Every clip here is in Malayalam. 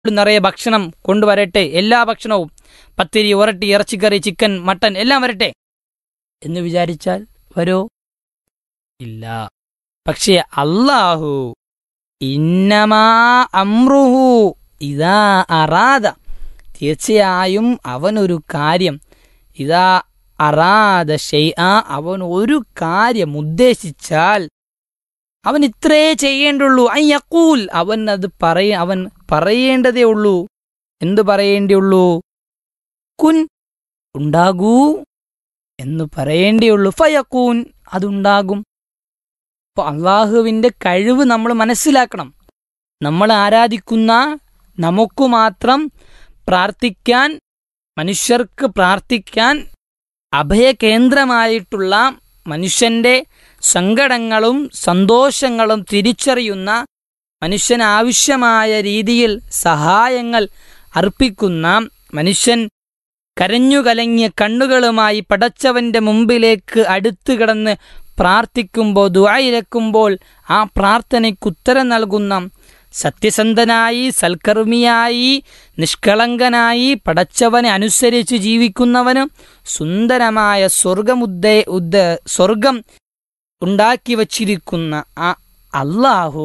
നിറയെ ഭക്ഷണം കൊണ്ടുവരട്ടെ എല്ലാ ഭക്ഷണവും പത്തിരി ഉരട്ടി ഇറച്ചിക്കറി ചിക്കൻ മട്ടൻ എല്ലാം വരട്ടെ എന്ന് വിചാരിച്ചാൽ വരോ ഇല്ല പക്ഷേ അല്ലാഹു ഇന്നമാ അമ്രുഹു ഇതാ അറാദ തീർച്ചയായും അവനൊരു കാര്യം ഇതാ അറാദ ഷെയ്ആ അവൻ ഒരു കാര്യം ഉദ്ദേശിച്ചാൽ അവൻ ഇത്രേ ചെയ്യേണ്ടുള്ളൂ ഐ യക്കൂൽ അവൻ അത് പറയ അവൻ പറയേണ്ടതേ ഉള്ളൂ എന്തു പറയേണ്ടിയുള്ളൂ കുൻ ഉണ്ടാകൂ എന്ന് പറയേണ്ടിയുള്ളൂ ഫയക്കൂൻ അതുണ്ടാകും അപ്പൊ അള്ളാഹുവിന്റെ കഴിവ് നമ്മൾ മനസ്സിലാക്കണം നമ്മൾ ആരാധിക്കുന്ന നമുക്ക് മാത്രം പ്രാർത്ഥിക്കാൻ മനുഷ്യർക്ക് പ്രാർത്ഥിക്കാൻ അഭയകേന്ദ്രമായിട്ടുള്ള മനുഷ്യന്റെ സങ്കടങ്ങളും സന്തോഷങ്ങളും തിരിച്ചറിയുന്ന മനുഷ്യന് ആവശ്യമായ രീതിയിൽ സഹായങ്ങൾ അർപ്പിക്കുന്ന മനുഷ്യൻ കരഞ്ഞുകലങ്ങിയ കണ്ണുകളുമായി പടച്ചവന്റെ മുമ്പിലേക്ക് അടുത്തു കിടന്ന് പ്രാർത്ഥിക്കുമ്പോൾ ദുആയിരക്കുമ്പോൾ ആ പ്രാർത്ഥനയ്ക്ക് ഉത്തരം നൽകുന്ന സത്യസന്ധനായി സൽക്കർമ്മിയായി നിഷ്കളങ്കനായി പടച്ചവനെ അനുസരിച്ച് ജീവിക്കുന്നവന് സുന്ദരമായ സ്വർഗമുദ്ദേ ഉദ്ദ സ്വർഗം ഉണ്ടാക്കി വച്ചിരിക്കുന്ന ആ അള്ളാഹു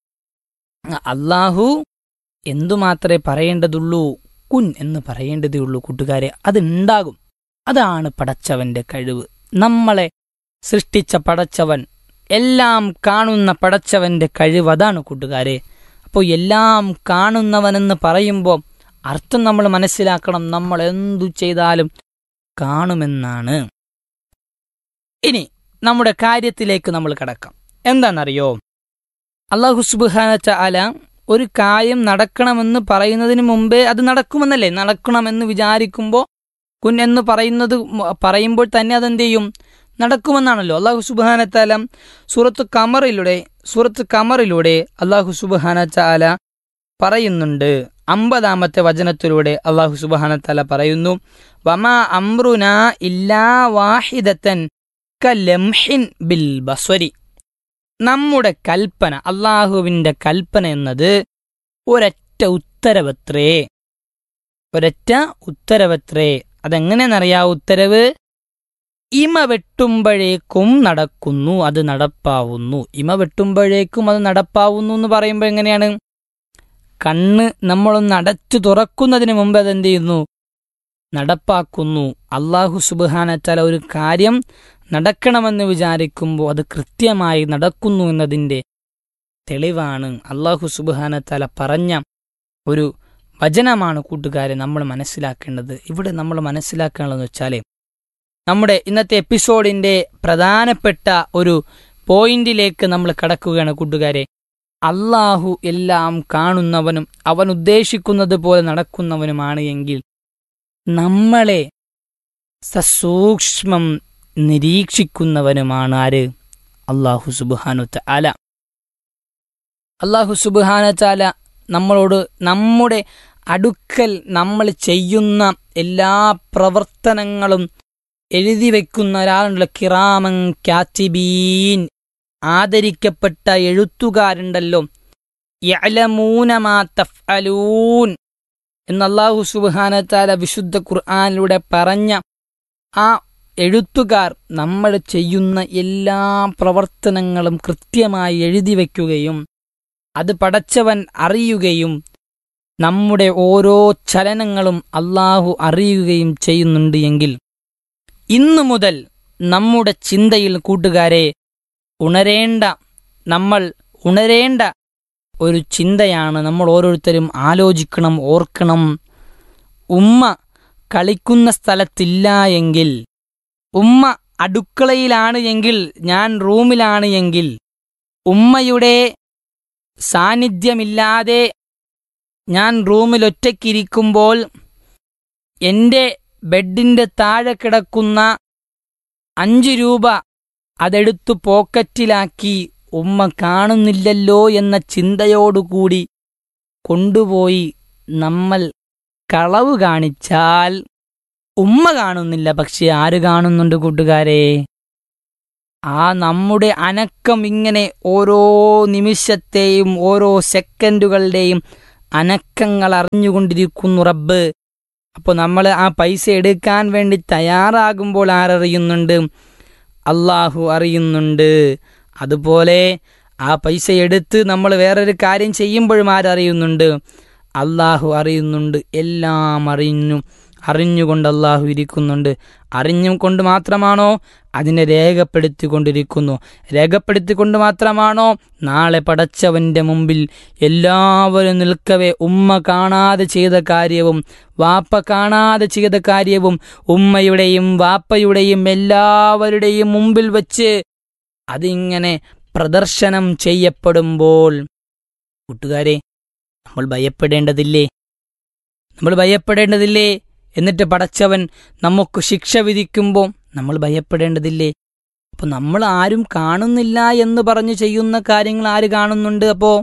അള്ളാഹു എന്തുമാത്രമേ പറയേണ്ടതുള്ളൂ കുൻ എന്ന് പറയേണ്ടതേ ഉള്ളൂ കൂട്ടുകാരെ അതുണ്ടാകും അതാണ് പടച്ചവന്റെ കഴിവ് നമ്മളെ സൃഷ്ടിച്ച പടച്ചവൻ എല്ലാം കാണുന്ന പടച്ചവന്റെ കഴിവ് അതാണ് കൂട്ടുകാരെ അപ്പോൾ എല്ലാം കാണുന്നവനെന്ന് പറയുമ്പോൾ അർത്ഥം നമ്മൾ മനസ്സിലാക്കണം നമ്മൾ എന്തു ചെയ്താലും കാണുമെന്നാണ് ഇനി നമ്മുടെ കാര്യത്തിലേക്ക് നമ്മൾ കടക്കാം എന്താണെന്നറിയോ അള്ളാഹു സുബാന ചാല ഒരു കാര്യം നടക്കണമെന്ന് പറയുന്നതിന് മുമ്പേ അത് നടക്കുമെന്നല്ലേ നടക്കണമെന്ന് വിചാരിക്കുമ്പോൾ കുൻ എന്ന് പറയുന്നത് മ- പറയുമ്പോൾ തന്നെ അതെന്ത് ചെയ്യും നടക്കുമെന്നാണല്ലോ അള്ളാഹു സുബാന ചാല സൂറത്ത് കമറിലൂടെ സൂറത്ത് കമറിലൂടെ അള്ളാഹു സുബാന ചാല പറയുന്നുണ്ട് അമ്പതാമത്തെ വചനത്തിലൂടെ അള്ളാഹു സുബാന തല പറയുന്നു വമാ അമ്രുന ഇല്ലാ വാഹിദത്തൻ കലംഹിൻ ബിൽ ബസ്വരി നമ്മുടെ കൽപ്പന അള്ളാഹുവിന്റെ കൽപ്പന എന്നത് ഒരൊറ്റ ഉത്തരവത്രേ ഒരൊറ്റ ഉത്തരവത്രേ അതെങ്ങനെയെന്നറിയാ ഉത്തരവ് ഇമ വെട്ടുമ്പോഴേക്കും നടക്കുന്നു അത് നടപ്പാവുന്നു ഇമ വെട്ടുമ്പോഴേക്കും അത് നടപ്പാവുന്നു എന്ന് പറയുമ്പോൾ എങ്ങനെയാണ് കണ്ണ് നമ്മളൊന്ന് അടച്ചു തുറക്കുന്നതിന് മുമ്പ് അതെന്ത് ചെയ്യുന്നു നടപ്പാക്കുന്നു അള്ളാഹു സുബാനച്ചാല ഒരു കാര്യം നടക്കണമെന്ന് വിചാരിക്കുമ്പോൾ അത് കൃത്യമായി നടക്കുന്നു എന്നതിൻ്റെ തെളിവാണ് അള്ളാഹു സുബാനത്താല പറഞ്ഞ ഒരു വചനമാണ് കൂട്ടുകാരെ നമ്മൾ മനസ്സിലാക്കേണ്ടത് ഇവിടെ നമ്മൾ മനസ്സിലാക്കേണ്ടതെന്ന് വെച്ചാൽ നമ്മുടെ ഇന്നത്തെ എപ്പിസോഡിൻ്റെ പ്രധാനപ്പെട്ട ഒരു പോയിന്റിലേക്ക് നമ്മൾ കടക്കുകയാണ് കൂട്ടുകാരെ അള്ളാഹു എല്ലാം കാണുന്നവനും അവൻ ഉദ്ദേശിക്കുന്നത് പോലെ നടക്കുന്നവനുമാണ് എങ്കിൽ നമ്മളെ സസൂക്ഷ്മം നിരീക്ഷിക്കുന്നവനുമാണ് ആര് അള്ളാഹു സുബാനുത്ത അല അള്ളാഹു സുബാനത്താല നമ്മളോട് നമ്മുടെ അടുക്കൽ നമ്മൾ ചെയ്യുന്ന എല്ലാ പ്രവർത്തനങ്ങളും എഴുതി വയ്ക്കുന്ന ഒരാളുണ്ടല്ലോ കിറാമൻ കാത്തിബീൻ ആദരിക്കപ്പെട്ട എഴുത്തുകാരുണ്ടല്ലോ യഅലമൂനമാ തഫ്അലൂൻ എന്ന് അള്ളാഹു സുബ്ഹാനത്താല വിശുദ്ധ ഖുർആനിലൂടെ പറഞ്ഞ ആ എഴുത്തുകാർ നമ്മൾ ചെയ്യുന്ന എല്ലാ പ്രവർത്തനങ്ങളും കൃത്യമായി എഴുതി വയ്ക്കുകയും അത് പടച്ചവൻ അറിയുകയും നമ്മുടെ ഓരോ ചലനങ്ങളും അള്ളാഹു അറിയുകയും ചെയ്യുന്നുണ്ട് എങ്കിൽ ഇന്നു മുതൽ നമ്മുടെ ചിന്തയിൽ കൂട്ടുകാരെ ഉണരേണ്ട നമ്മൾ ഉണരേണ്ട ഒരു ചിന്തയാണ് നമ്മൾ ഓരോരുത്തരും ആലോചിക്കണം ഓർക്കണം ഉമ്മ കളിക്കുന്ന സ്ഥലത്തില്ല എങ്കിൽ ഉമ്മ അടുക്കളയിലാണ് എങ്കിൽ ഞാൻ റൂമിലാണ് എങ്കിൽ ഉമ്മയുടെ സാന്നിധ്യമില്ലാതെ ഞാൻ റൂമിൽ ഒറ്റയ്ക്കിരിക്കുമ്പോൾ എൻ്റെ ബെഡിൻ്റെ താഴെ കിടക്കുന്ന അഞ്ച് രൂപ അതെടുത്തു പോക്കറ്റിലാക്കി ഉമ്മ കാണുന്നില്ലല്ലോ എന്ന ചിന്തയോടുകൂടി കൊണ്ടുപോയി നമ്മൾ കളവ് കാണിച്ചാൽ ഉമ്മ കാണുന്നില്ല പക്ഷെ ആര് കാണുന്നുണ്ട് കൂട്ടുകാരെ ആ നമ്മുടെ അനക്കം ഇങ്ങനെ ഓരോ നിമിഷത്തെയും ഓരോ സെക്കൻഡുകളുടെയും അനക്കങ്ങൾ അറിഞ്ഞുകൊണ്ടിരിക്കുന്നു റബ്ബ് അപ്പോൾ നമ്മൾ ആ പൈസ എടുക്കാൻ വേണ്ടി തയ്യാറാകുമ്പോൾ ആരറിയുന്നുണ്ട് അള്ളാഹു അറിയുന്നുണ്ട് അതുപോലെ ആ പൈസ എടുത്ത് നമ്മൾ വേറൊരു കാര്യം ചെയ്യുമ്പോഴും ആരറിയുന്നുണ്ട് അള്ളാഹു അറിയുന്നുണ്ട് എല്ലാം അറിഞ്ഞു അറിഞ്ഞുകൊണ്ട് അള്ളാഹു ഇരിക്കുന്നുണ്ട് അറിഞ്ഞുകൊണ്ട് മാത്രമാണോ അതിനെ രേഖപ്പെടുത്തിക്കൊണ്ടിരിക്കുന്നു രേഖപ്പെടുത്തിക്കൊണ്ട് മാത്രമാണോ നാളെ പടച്ചവൻ്റെ മുമ്പിൽ എല്ലാവരും നിൽക്കവേ ഉമ്മ കാണാതെ ചെയ്ത കാര്യവും വാപ്പ കാണാതെ ചെയ്ത കാര്യവും ഉമ്മയുടെയും വാപ്പയുടെയും എല്ലാവരുടെയും മുമ്പിൽ വച്ച് അതിങ്ങനെ പ്രദർശനം ചെയ്യപ്പെടുമ്പോൾ കൂട്ടുകാരെ നമ്മൾ ഭയപ്പെടേണ്ടതില്ലേ നമ്മൾ ഭയപ്പെടേണ്ടതില്ലേ എന്നിട്ട് പടച്ചവൻ നമുക്ക് ശിക്ഷ വിധിക്കുമ്പോൾ നമ്മൾ ഭയപ്പെടേണ്ടതില്ലേ അപ്പൊ നമ്മൾ ആരും കാണുന്നില്ല എന്ന് പറഞ്ഞു ചെയ്യുന്ന കാര്യങ്ങൾ ആര് കാണുന്നുണ്ട് അപ്പോ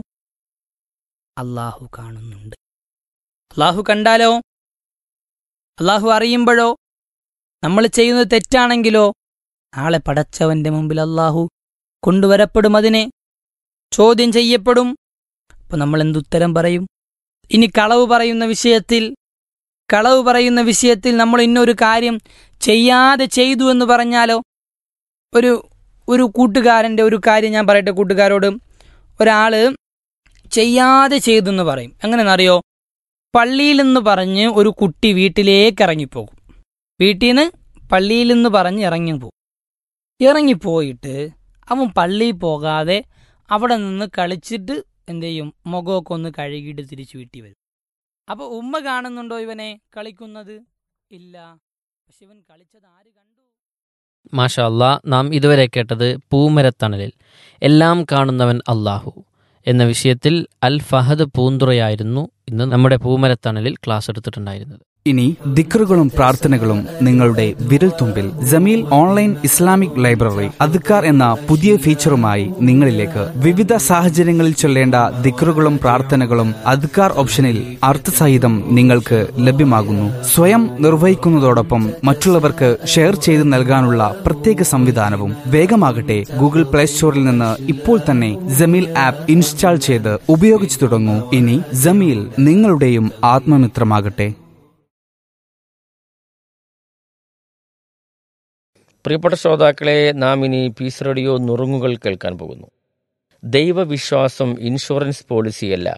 അള്ളാഹു കാണുന്നുണ്ട് അള്ളാഹു കണ്ടാലോ അള്ളാഹു അറിയുമ്പോഴോ നമ്മൾ ചെയ്യുന്നത് തെറ്റാണെങ്കിലോ നാളെ പടച്ചവന്റെ മുമ്പിൽ അള്ളാഹു കൊണ്ടുവരപ്പെടും അതിനെ ചോദ്യം ചെയ്യപ്പെടും അപ്പൊ നമ്മൾ എന്തുത്തരം പറയും ഇനി കളവ് പറയുന്ന വിഷയത്തിൽ കളവ് പറയുന്ന വിഷയത്തിൽ നമ്മൾ ഇന്നൊരു കാര്യം ചെയ്യാതെ ചെയ്തു എന്ന് പറഞ്ഞാലോ ഒരു ഒരു കൂട്ടുകാരൻ്റെ ഒരു കാര്യം ഞാൻ പറയട്ടെ കൂട്ടുകാരോട് ഒരാള് ചെയ്യാതെ ചെയ്തു എന്ന് പറയും എങ്ങനെയെന്നറിയോ പള്ളിയിൽ നിന്ന് പറഞ്ഞ് ഒരു കുട്ടി വീട്ടിലേക്ക് ഇറങ്ങിപ്പോകും വീട്ടിൽ നിന്ന് പള്ളിയിൽ നിന്ന് പറഞ്ഞ് ഇറങ്ങിപ്പോകും ഇറങ്ങിപ്പോയിട്ട് അവൻ പള്ളിയിൽ പോകാതെ അവിടെ നിന്ന് കളിച്ചിട്ട് എന്ത് ചെയ്യും മുഖമൊക്കെ ഒന്ന് കഴുകിയിട്ട് തിരിച്ചു വീട്ടിൽ വരും അപ്പൊ ഉമ്മ കാണുന്നുണ്ടോ ഇവനെ കളിക്കുന്നത് ഇല്ല പക്ഷെ ഇവൻ കളിച്ചത് ആര് കണ്ടു മാഷാ അല്ലാ നാം ഇതുവരെ കേട്ടത് പൂമരത്തണലിൽ എല്ലാം കാണുന്നവൻ അള്ളാഹു എന്ന വിഷയത്തിൽ അൽ ഫഹദ് പൂന്തുറയായിരുന്നു ഇന്ന് നമ്മുടെ പൂമരത്തണലിൽ ക്ലാസ് എടുത്തിട്ടുണ്ടായിരുന്നത് ഇനി ദിക്റുകളും പ്രാർത്ഥനകളും നിങ്ങളുടെ വിരൽത്തുമ്പിൽ ജമീൽ ഓൺലൈൻ ഇസ്ലാമിക് ലൈബ്രറി അദ്ക്കാർ എന്ന പുതിയ ഫീച്ചറുമായി നിങ്ങളിലേക്ക് വിവിധ സാഹചര്യങ്ങളിൽ ചൊല്ലേണ്ട ദിക്റുകളും പ്രാർത്ഥനകളും അദ്ക്കാർ ഓപ്ഷനിൽ അർത്ഥസഹിതം നിങ്ങൾക്ക് ലഭ്യമാകുന്നു സ്വയം നിർവഹിക്കുന്നതോടൊപ്പം മറ്റുള്ളവർക്ക് ഷെയർ ചെയ്ത് നൽകാനുള്ള പ്രത്യേക സംവിധാനവും വേഗമാകട്ടെ ഗൂഗിൾ പ്ലേ സ്റ്റോറിൽ നിന്ന് ഇപ്പോൾ തന്നെ ജമീൽ ആപ്പ് ഇൻസ്റ്റാൾ ചെയ്ത് ഉപയോഗിച്ചു തുടങ്ങൂ ഇനി ജമീൽ നിങ്ങളുടെയും ആത്മമിത്രമാകട്ടെ പ്രിയപ്പെട്ട ശ്രോതാക്കളെ നാം ഇനി പീസ് റേഡിയോ നുറുങ്ങുകൾ കേൾക്കാൻ പോകുന്നു ദൈവവിശ്വാസം ഇൻഷുറൻസ് പോളിസിയല്ല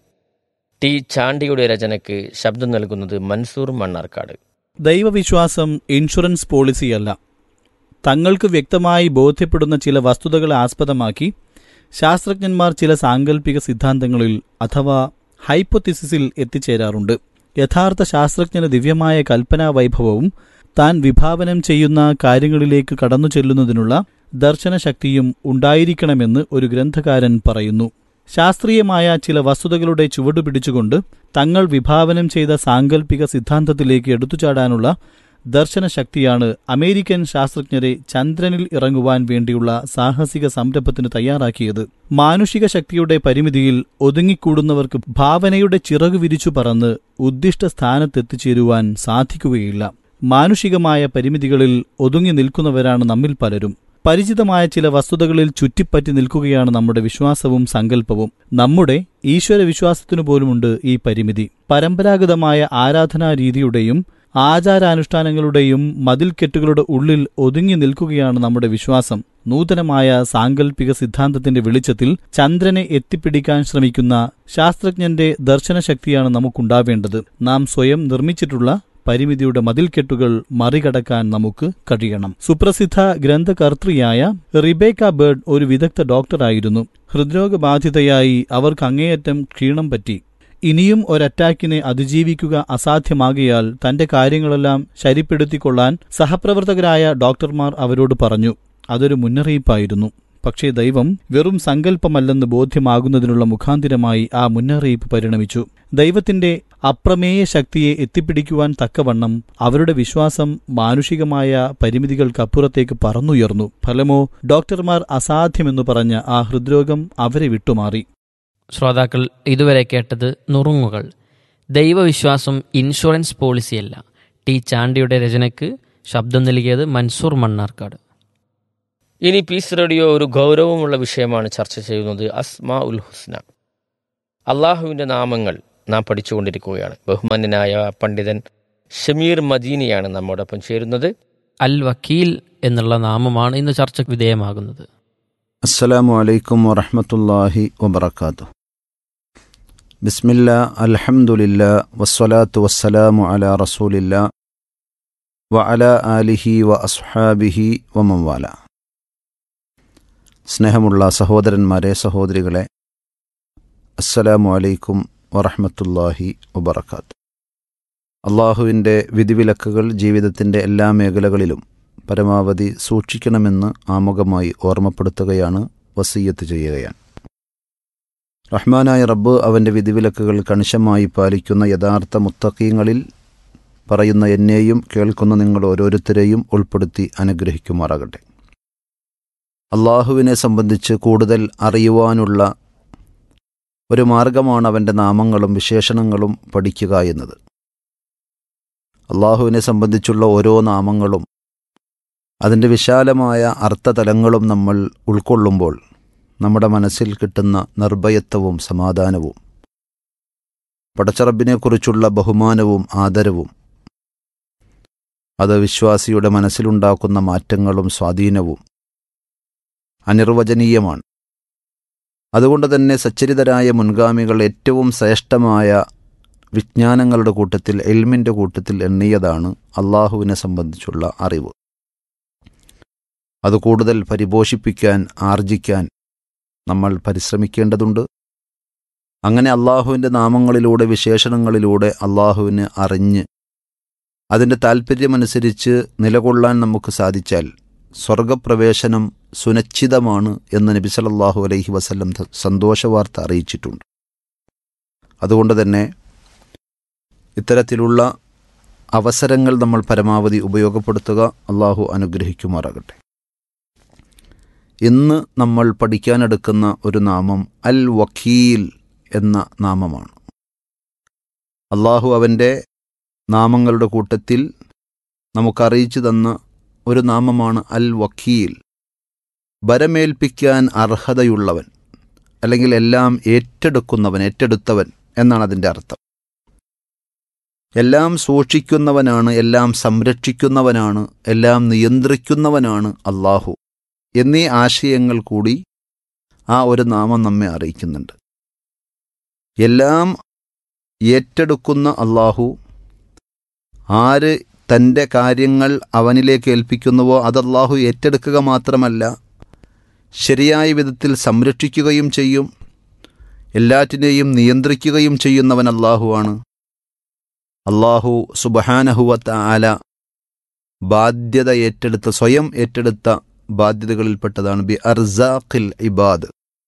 ടി ചാണ്ടിയുടെ രചനയ്ക്ക് ശബ്ദം നൽകുന്നത് മൻസൂർ മണ്ണാർക്കാട് ദൈവവിശ്വാസം ഇൻഷുറൻസ് പോളിസിയല്ല തങ്ങൾക്ക് വ്യക്തമായി ബോധ്യപ്പെടുന്ന ചില വസ്തുതകളെ ആസ്പദമാക്കി ശാസ്ത്രജ്ഞന്മാർ ചില സാങ്കല്പിക സിദ്ധാന്തങ്ങളിൽ അഥവാ ഹൈപ്പൊത്തിസിസിൽ എത്തിച്ചേരാറുണ്ട് യഥാർത്ഥ ശാസ്ത്രജ്ഞന് ദിവ്യമായ കൽപ്പനാ വൈഭവവും താൻ വിഭാവനം ചെയ്യുന്ന കാര്യങ്ങളിലേക്ക് കടന്നു ചെല്ലുന്നതിനുള്ള ദർശനശക്തിയും ഉണ്ടായിരിക്കണമെന്ന് ഒരു ഗ്രന്ഥകാരൻ പറയുന്നു ശാസ്ത്രീയമായ ചില വസ്തുതകളുടെ ചുവടുപിടിച്ചുകൊണ്ട് തങ്ങൾ വിഭാവനം ചെയ്ത സാങ്കല്പിക സിദ്ധാന്തത്തിലേക്ക് എടുത്തുചാടാനുള്ള ദർശനശക്തിയാണ് അമേരിക്കൻ ശാസ്ത്രജ്ഞരെ ചന്ദ്രനിൽ ഇറങ്ങുവാൻ വേണ്ടിയുള്ള സാഹസിക സംരംഭത്തിന് തയ്യാറാക്കിയത് മാനുഷിക ശക്തിയുടെ പരിമിതിയിൽ ഒതുങ്ങിക്കൂടുന്നവർക്ക് ഭാവനയുടെ ചിറകു വിരിച്ചു പറന്ന് ഉദ്ദിഷ്ട സ്ഥാനത്തെത്തിച്ചേരുവാൻ സാധിക്കുകയില്ല മാനുഷികമായ പരിമിതികളിൽ ഒതുങ്ങി നിൽക്കുന്നവരാണ് നമ്മിൽ പലരും പരിചിതമായ ചില വസ്തുതകളിൽ ചുറ്റിപ്പറ്റി നിൽക്കുകയാണ് നമ്മുടെ വിശ്വാസവും സങ്കല്പവും നമ്മുടെ ഈശ്വര വിശ്വാസത്തിനു പോലുമുണ്ട് ഈ പരിമിതി പരമ്പരാഗതമായ ആരാധനാ രീതിയുടെയും ആചാരാനുഷ്ഠാനങ്ങളുടെയും മതിൽക്കെട്ടുകളുടെ ഉള്ളിൽ ഒതുങ്ങി നിൽക്കുകയാണ് നമ്മുടെ വിശ്വാസം നൂതനമായ സാങ്കല്പിക സിദ്ധാന്തത്തിന്റെ വെളിച്ചത്തിൽ ചന്ദ്രനെ എത്തിപ്പിടിക്കാൻ ശ്രമിക്കുന്ന ശാസ്ത്രജ്ഞന്റെ ദർശനശക്തിയാണ് നമുക്കുണ്ടാവേണ്ടത് നാം സ്വയം നിർമ്മിച്ചിട്ടുള്ള പരിമിതിയുടെ മതിൽക്കെട്ടുകൾ മറികടക്കാൻ നമുക്ക് കഴിയണം സുപ്രസിദ്ധ ഗ്രന്ഥകർത്തൃയായ റിബേക്ക ബേർഡ് ഒരു വിദഗ്ധ ഡോക്ടറായിരുന്നു ഹൃദ്രോഗബാധിതയായി അവർക്ക് അങ്ങേയറ്റം ക്ഷീണം പറ്റി ഇനിയും ഒരറ്റാക്കിനെ അതിജീവിക്കുക അസാധ്യമാകിയാൽ തന്റെ കാര്യങ്ങളെല്ലാം ശരിപ്പെടുത്തിക്കൊള്ളാൻ സഹപ്രവർത്തകരായ ഡോക്ടർമാർ അവരോട് പറഞ്ഞു അതൊരു മുന്നറിയിപ്പായിരുന്നു പക്ഷേ ദൈവം വെറും സങ്കല്പമല്ലെന്ന് ബോധ്യമാകുന്നതിനുള്ള മുഖാന്തിരമായി ആ മുന്നറിയിപ്പ് പരിണമിച്ചു ദൈവത്തിന്റെ അപ്രമേയ ശക്തിയെ എത്തിപ്പിടിക്കുവാൻ തക്കവണ്ണം അവരുടെ വിശ്വാസം മാനുഷികമായ പരിമിതികൾക്കപ്പുറത്തേക്ക് പറന്നുയർന്നു ഫലമോ ഡോക്ടർമാർ അസാധ്യമെന്നു പറഞ്ഞ ആ ഹൃദ്രോഗം അവരെ വിട്ടുമാറി ശ്രോതാക്കൾ ഇതുവരെ കേട്ടത് നുറുങ്ങുകൾ ദൈവവിശ്വാസം ഇൻഷുറൻസ് പോളിസിയല്ല ടി ചാണ്ടിയുടെ രചനയ്ക്ക് ശബ്ദം നൽകിയത് മൻസൂർ മണ്ണാർക്കാട് ഇനി പീസ് റേഡിയോ ഒരു ഗൗരവമുള്ള വിഷയമാണ് ചർച്ച ചെയ്യുന്നത് അസ്മാ ഉൽ ഹുസ്ന അള്ളാഹുവിൻ്റെ നാമങ്ങൾ നാം പഠിച്ചുകൊണ്ടിരിക്കുകയാണ് ബഹുമാന്യനായ പണ്ഡിതൻ ഷമീർ മദീനിയാണ് നമ്മോടൊപ്പം ചേരുന്നത് അൽ വക്കീൽ എന്നുള്ള നാമമാണ് ഇന്ന് ചർച്ചയ്ക്ക് വിധേയമാകുന്നത് അസ്സലാമു അലൈക്കും വറഹ്മത്തുള്ളാഹി വബറകാതുഹു ബിസ്മില്ലാ അൽഹംദുലില്ലാ വസ്സലാത്തു വസ്സലാമു അലാ റസൂലില്ലാ വഅല ആലിഹി വ അസ്ഹാബിഹി വമംവാല സ്നേഹമുള്ള സഹോദരന്മാരെ സഹോദരികളെ അസ്സലാമു അലൈക്കും വറഹ്മത്തുള്ളാഹി വബറകാതുഹു അള്ളാഹുവിൻ്റെ വിധിവിലക്കുകൾ ജീവിതത്തിൻ്റെ എല്ലാ മേഖലകളിലും പരമാവധി സൂക്ഷിക്കണമെന്ന് ആമുഖമായി ഓർമ്മപ്പെടുത്തുകയാണ് വസീയത്ത് ചെയ്യുകയാണ് റഹ്മാനായ റബ്ബ് അവൻ്റെ വിധിവിലക്കുകൾ കണിശമായി പാലിക്കുന്ന യഥാർത്ഥ മുത്തക്കീങ്ങളിൽ പറയുന്ന എന്നെയും കേൾക്കുന്ന നിങ്ങൾ ഓരോരുത്തരെയും ഉൾപ്പെടുത്തി അനുഗ്രഹിക്കുമാറാകട്ടെ അള്ളാഹുവിനെ സംബന്ധിച്ച് കൂടുതൽ അറിയുവാനുള്ള ഒരു മാർഗമാണ് അവൻ്റെ നാമങ്ങളും വിശേഷണങ്ങളും പഠിക്കുക എന്നത് അള്ളാഹുവിനെ സംബന്ധിച്ചുള്ള ഓരോ നാമങ്ങളും അതിൻ്റെ വിശാലമായ അർത്ഥതലങ്ങളും നമ്മൾ ഉൾക്കൊള്ളുമ്പോൾ നമ്മുടെ മനസ്സിൽ കിട്ടുന്ന നിർഭയത്വവും സമാധാനവും പടച്ചറബിനെക്കുറിച്ചുള്ള ബഹുമാനവും ആദരവും അത് വിശ്വാസിയുടെ മനസ്സിലുണ്ടാക്കുന്ന മാറ്റങ്ങളും സ്വാധീനവും അനിർവചനീയമാണ് അതുകൊണ്ട് തന്നെ സച്ചരിതരായ മുൻഗാമികൾ ഏറ്റവും ശ്രേഷ്ഠമായ വിജ്ഞാനങ്ങളുടെ കൂട്ടത്തിൽ എൽമിൻ്റെ കൂട്ടത്തിൽ എണ്ണിയതാണ് അള്ളാഹുവിനെ സംബന്ധിച്ചുള്ള അറിവ് അത് കൂടുതൽ പരിപോഷിപ്പിക്കാൻ ആർജിക്കാൻ നമ്മൾ പരിശ്രമിക്കേണ്ടതുണ്ട് അങ്ങനെ അള്ളാഹുവിൻ്റെ നാമങ്ങളിലൂടെ വിശേഷണങ്ങളിലൂടെ അള്ളാഹുവിനെ അറിഞ്ഞ് അതിൻ്റെ താൽപ്പര്യമനുസരിച്ച് നിലകൊള്ളാൻ നമുക്ക് സാധിച്ചാൽ സ്വർഗപ്രവേശനം സുനിശ്ചിതമാണ് എന്ന് നബി സല്ലല്ലാഹു അലൈഹി വസല്ലം സന്തോഷവാർത്ത അറിയിച്ചിട്ടുണ്ട് അതുകൊണ്ട് തന്നെ ഇത്തരത്തിലുള്ള അവസരങ്ങൾ നമ്മൾ പരമാവധി ഉപയോഗപ്പെടുത്തുക അള്ളാഹു അനുഗ്രഹിക്കുമാറാകട്ടെ ഇന്ന് നമ്മൾ പഠിക്കാനെടുക്കുന്ന ഒരു നാമം അൽ വക്കീൽ എന്ന നാമമാണ് അള്ളാഹു അവൻ്റെ നാമങ്ങളുടെ കൂട്ടത്തിൽ നമുക്കറിയിച്ചു തന്ന ഒരു നാമമാണ് അൽ വക്കീൽ ബരമേൽപ്പിക്കാൻ അർഹതയുള്ളവൻ അല്ലെങ്കിൽ എല്ലാം ഏറ്റെടുക്കുന്നവൻ ഏറ്റെടുത്തവൻ എന്നാണ് അതിൻ്റെ അർത്ഥം എല്ലാം സൂക്ഷിക്കുന്നവനാണ് എല്ലാം സംരക്ഷിക്കുന്നവനാണ് എല്ലാം നിയന്ത്രിക്കുന്നവനാണ് അള്ളാഹു എന്നീ ആശയങ്ങൾ കൂടി ആ ഒരു നാമം നമ്മെ അറിയിക്കുന്നുണ്ട് എല്ലാം ഏറ്റെടുക്കുന്ന അള്ളാഹു ആര് തൻ്റെ കാര്യങ്ങൾ അവനിലേക്ക് ഏൽപ്പിക്കുന്നുവോ അത് അള്ളാഹു ഏറ്റെടുക്കുക മാത്രമല്ല ശരിയായ വിധത്തിൽ സംരക്ഷിക്കുകയും ചെയ്യും എല്ലാറ്റിനെയും നിയന്ത്രിക്കുകയും ചെയ്യുന്നവൻ അള്ളാഹുവാണ് അള്ളാഹു സുബഹാനഹുവത്ത ആല ബാധ്യത ഏറ്റെടുത്ത സ്വയം ഏറ്റെടുത്ത ബാധ്യതകളിൽപ്പെട്ടതാണ് ബി അർസാഖിൽ ഇബാദ്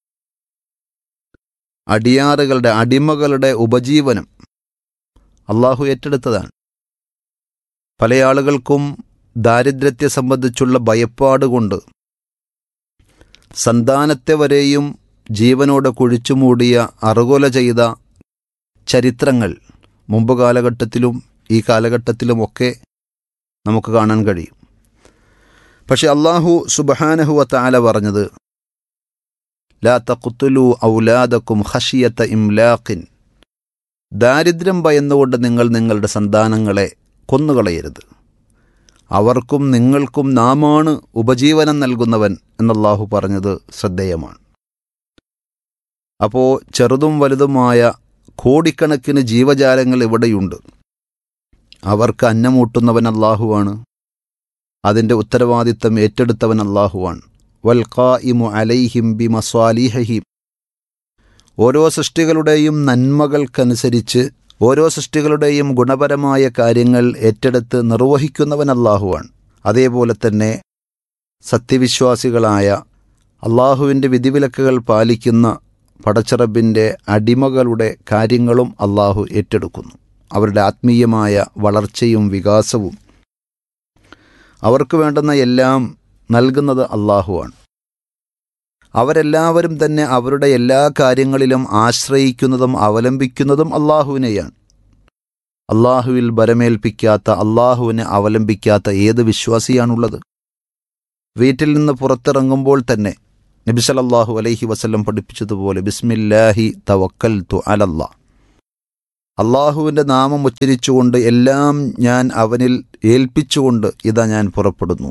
അടിയാറുകളുടെ അടിമകളുടെ ഉപജീവനം അള്ളാഹു ഏറ്റെടുത്തതാണ് പല ആളുകൾക്കും ദാരിദ്ര്യത്തെ സംബന്ധിച്ചുള്ള ഭയപ്പാട് കൊണ്ട് സന്താനത്തെ വരെയും ജീവനോടെ കുഴിച്ചുമൂടിയ അറുകൊല ചെയ്ത ചരിത്രങ്ങൾ മുമ്പ് കാലഘട്ടത്തിലും ഈ കാലഘട്ടത്തിലുമൊക്കെ നമുക്ക് കാണാൻ കഴിയും പക്ഷെ അള്ളാഹു സുബഹാനഹുവ താല പറഞ്ഞത് ലാ തഖുത്തുലു ഔലാദക്കും ഹഷിയത്ത ഇംലാഖിൻ ദാരിദ്ര്യം ഭയന്നുകൊണ്ട് നിങ്ങൾ നിങ്ങളുടെ സന്താനങ്ങളെ കൊന്നുകളയരുത് അവർക്കും നിങ്ങൾക്കും നാമാണ് ഉപജീവനം നൽകുന്നവൻ എന്നല്ലാഹു പറഞ്ഞത് ശ്രദ്ധേയമാണ് അപ്പോൾ ചെറുതും വലുതുമായ കോടിക്കണക്കിന് ജീവജാലങ്ങൾ ഇവിടെയുണ്ട് അവർക്ക് അന്നമൂട്ടുന്നവൻ അല്ലാഹുവാണ് അതിൻ്റെ ഉത്തരവാദിത്തം ഏറ്റെടുത്തവൻ അല്ലാഹുവാണ് വൽഖായിമു അലൈഹിം ബി മസ്വാലിഹിം ഓരോ സൃഷ്ടികളുടെയും നന്മകൾക്കനുസരിച്ച് ഓരോ സൃഷ്ടികളുടെയും ഗുണപരമായ കാര്യങ്ങൾ ഏറ്റെടുത്ത് നിർവഹിക്കുന്നവൻ അല്ലാഹുവാണ് അതേപോലെ തന്നെ സത്യവിശ്വാസികളായ അള്ളാഹുവിൻ്റെ വിധിവിലക്കുകൾ പാലിക്കുന്ന പടച്ചിറബിൻ്റെ അടിമകളുടെ കാര്യങ്ങളും അള്ളാഹു ഏറ്റെടുക്കുന്നു അവരുടെ ആത്മീയമായ വളർച്ചയും വികാസവും അവർക്ക് വേണ്ടുന്ന എല്ലാം നൽകുന്നത് അള്ളാഹുവാണ് അവരെല്ലാവരും തന്നെ അവരുടെ എല്ലാ കാര്യങ്ങളിലും ആശ്രയിക്കുന്നതും അവലംബിക്കുന്നതും അള്ളാഹുവിനെയാണ് അള്ളാഹുവിൽ ബരമേൽപ്പിക്കാത്ത അള്ളാഹുവിനെ അവലംബിക്കാത്ത ഏത് വിശ്വാസിയാണുള്ളത് വീട്ടിൽ നിന്ന് പുറത്തിറങ്ങുമ്പോൾ തന്നെ നബിസലല്ലാഹു അലൈഹി വസല്ലം പഠിപ്പിച്ചതുപോലെ ബിസ്മില്ലാഹി തവക്കൽ തു അലല്ലാ അള്ളാഹുവിൻ്റെ നാമം ഉച്ചരിച്ചുകൊണ്ട് എല്ലാം ഞാൻ അവനിൽ ഏൽപ്പിച്ചുകൊണ്ട് ഇതാ ഞാൻ പുറപ്പെടുന്നു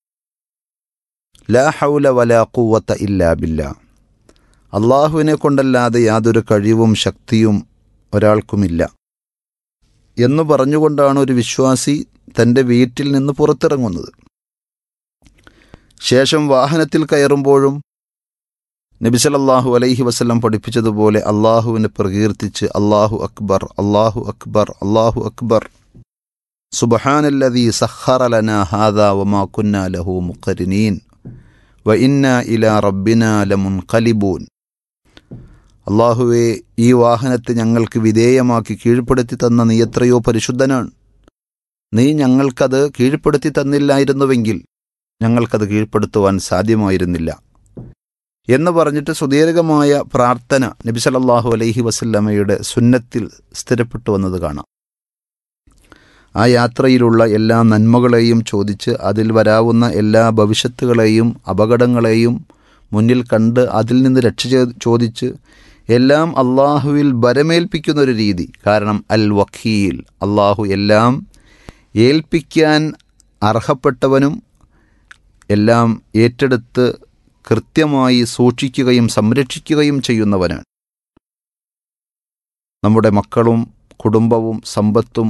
ലാ ഹൗല വലാ ഖുവത്ത ഇല്ലാ ബില്ല അള്ളാഹുവിനെ കൊണ്ടല്ലാതെ യാതൊരു കഴിവും ശക്തിയും ഒരാൾക്കുമില്ല എന്ന് പറഞ്ഞുകൊണ്ടാണ് ഒരു വിശ്വാസി തൻ്റെ വീട്ടിൽ നിന്ന് പുറത്തിറങ്ങുന്നത് ശേഷം വാഹനത്തിൽ കയറുമ്പോഴും നബിസലല്ലാഹു അലൈഹി വസല്ലം പഠിപ്പിച്ചതുപോലെ അള്ളാഹുവിനെ പ്രകീർത്തിച്ച് അള്ളാഹു അക്ബർ അള്ളാഹു അക്ബർ അള്ളാഹു അക്ബർ സുബഹാനല്ലദീ സഖറ ലനാ ഹാദാ വമാ കുന്നാ ലഹു മുഖരിനീൻ വ ഇന്ന ഇലാ റബ്ബിനാ ലമുൻഖലിബൂൻ അള്ളാഹുവെ ഈ വാഹനത്തെ ഞങ്ങൾക്ക് വിധേയമാക്കി കീഴ്പ്പെടുത്തി തന്ന നീ എത്രയോ പരിശുദ്ധനാണ് നീ ഞങ്ങൾക്കത് കീഴ്പ്പെടുത്തി തന്നില്ലായിരുന്നുവെങ്കിൽ ഞങ്ങൾക്കത് കീഴ്പ്പെടുത്തുവാൻ സാധ്യമായിരുന്നില്ല എന്ന് പറഞ്ഞിട്ട് സുദീർഘമായ പ്രാർത്ഥന നബി സല്ലല്ലാഹു അലൈഹി വസല്ലമയുടെ സുന്നത്തിൽ സ്ഥിരപ്പെട്ടു വന്നത് കാണാം ആ യാത്രയിലുള്ള എല്ലാ നന്മകളെയും ചോദിച്ച് അതിൽ വരാവുന്ന എല്ലാ ഭവിഷ്യത്തുകളെയും അപകടങ്ങളെയും മുന്നിൽ കണ്ട് അതിൽ നിന്ന് രക്ഷ ചോ- ചോദിച്ച് എല്ലാം അള്ളാഹുവിൽ ബരമേൽപ്പിക്കുന്ന ഒരു രീതി കാരണം അൽ വക്കീൽ അള്ളാഹു എല്ലാം ഏൽപ്പിക്കാൻ അർഹപ്പെട്ടവനും എല്ലാം ഏറ്റെടുത്ത് കൃത്യമായി സൂക്ഷിക്കുകയും സംരക്ഷിക്കുകയും ചെയ്യുന്നവനാണ് നമ്മുടെ മക്കളും കുടുംബവും സമ്പത്തും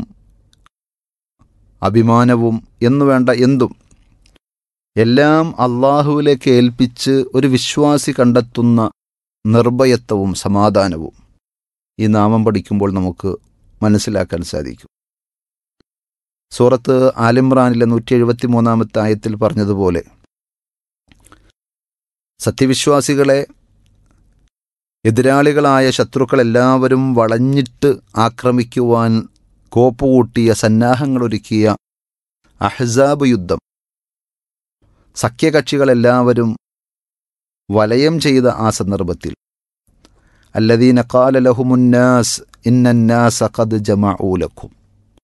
അഭിമാനവും എന്നു വേണ്ട എന്തും എല്ലാം അള്ളാഹുവിലേക്ക് ഏൽപ്പിച്ച് ഒരു വിശ്വാസി കണ്ടെത്തുന്ന നിർഭയത്വവും സമാധാനവും ഈ നാമം പഠിക്കുമ്പോൾ നമുക്ക് മനസ്സിലാക്കാൻ സാധിക്കും സൂറത്ത് ആലിമ്രാനിലെ നൂറ്റി എഴുപത്തി മൂന്നാമത്തെ ആയത്തിൽ പറഞ്ഞതുപോലെ സത്യവിശ്വാസികളെ എതിരാളികളായ ശത്രുക്കളെല്ലാവരും വളഞ്ഞിട്ട് ആക്രമിക്കുവാൻ കോപ്പുകൂട്ടിയ സന്നാഹങ്ങളൊരുക്കിയ അഹ്സാബ് യുദ്ധം സഖ്യകക്ഷികളെല്ലാവരും വലയം ചെയ്ത ആ സന്ദർഭത്തിൽ അല്ലദീന കാല ലഹുമുന്നാസ് ഇന്നന്നാസ ഖദ് ജമഊലക്കും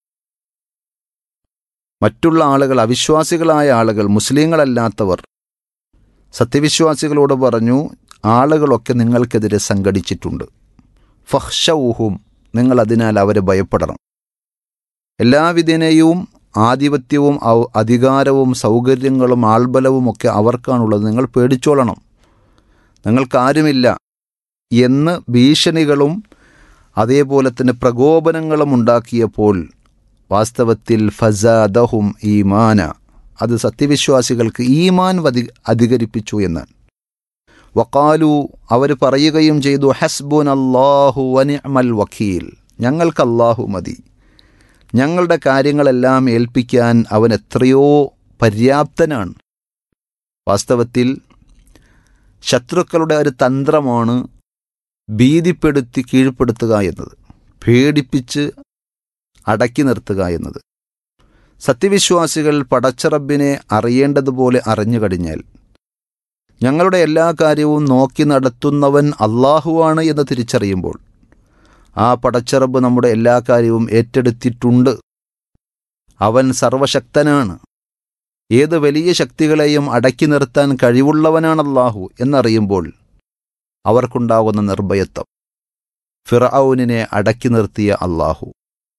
മറ്റുള്ള ആളുകൾ അവിശ്വാസികളായ ആളുകൾ മുസ്ലിങ്ങളല്ലാത്തവർ സത്യവിശ്വാസികളോട് പറഞ്ഞു ആളുകളൊക്കെ നിങ്ങൾക്കെതിരെ സംഘടിച്ചിട്ടുണ്ട് ഫഹ്ഷൗഹും നിങ്ങൾ അതിനാൽ അവരെ ഭയപ്പെടണം എല്ലാവിധേനയും ആധിപത്യവും ഔ- അധികാരവും സൗകര്യങ്ങളും ആൾബലവും ഒക്കെ അവർക്കാണുള്ളത് നിങ്ങൾ പേടിച്ചോളണം നിങ്ങൾക്കാരുമില്ല എന്ന് ഭീഷണികളും അതേപോലെ തന്നെ പ്രകോപനങ്ങളും ഉണ്ടാക്കിയപ്പോൾ വാസ്തവത്തിൽ ഫസാദഹും ഈമാന അത് സത്യവിശ്വാസികൾക്ക് ഈമാൻ വധി അധികരിപ്പിച്ചു എന്നാണ് വക്കാലു അവർ പറയുകയും ചെയ്തു ഹസ്ബുൻ അള്ളാഹു വനിഅമൽ വക്കീൽ ഞങ്ങൾക്ക് അള്ളാഹു മതി ഞങ്ങളുടെ കാര്യങ്ങളെല്ലാം ഏൽപ്പിക്കാൻ അവൻ എത്രയോ പര്യാപ്തനാണ് വാസ്തവത്തിൽ ശത്രുക്കളുടെ ഒരു തന്ത്രമാണ് ഭീതിപ്പെടുത്തി കീഴ്പ്പെടുത്തുക എന്നത് പേടിപ്പിച്ച് അടക്കി നിർത്തുക എന്നത് സത്യവിശ്വാസികൾ പടച്ചറബിനെ അറിയേണ്ടതുപോലെ അറിഞ്ഞു കഴിഞ്ഞാൽ ഞങ്ങളുടെ എല്ലാ കാര്യവും നോക്കി നടത്തുന്നവൻ അള്ളാഹുവാണ് എന്ന് തിരിച്ചറിയുമ്പോൾ ആ പടച്ചറബ് നമ്മുടെ എല്ലാ കാര്യവും ഏറ്റെടുത്തിട്ടുണ്ട് അവൻ സർവശക്തനാണ് ഏത് വലിയ ശക്തികളെയും അടക്കി നിർത്താൻ കഴിവുള്ളവനാണ് അള്ളാഹു എന്നറിയുമ്പോൾ അവർക്കുണ്ടാകുന്ന നിർഭയത്വം ഫിറൌനിനെ അടക്കി നിർത്തിയ അള്ളാഹു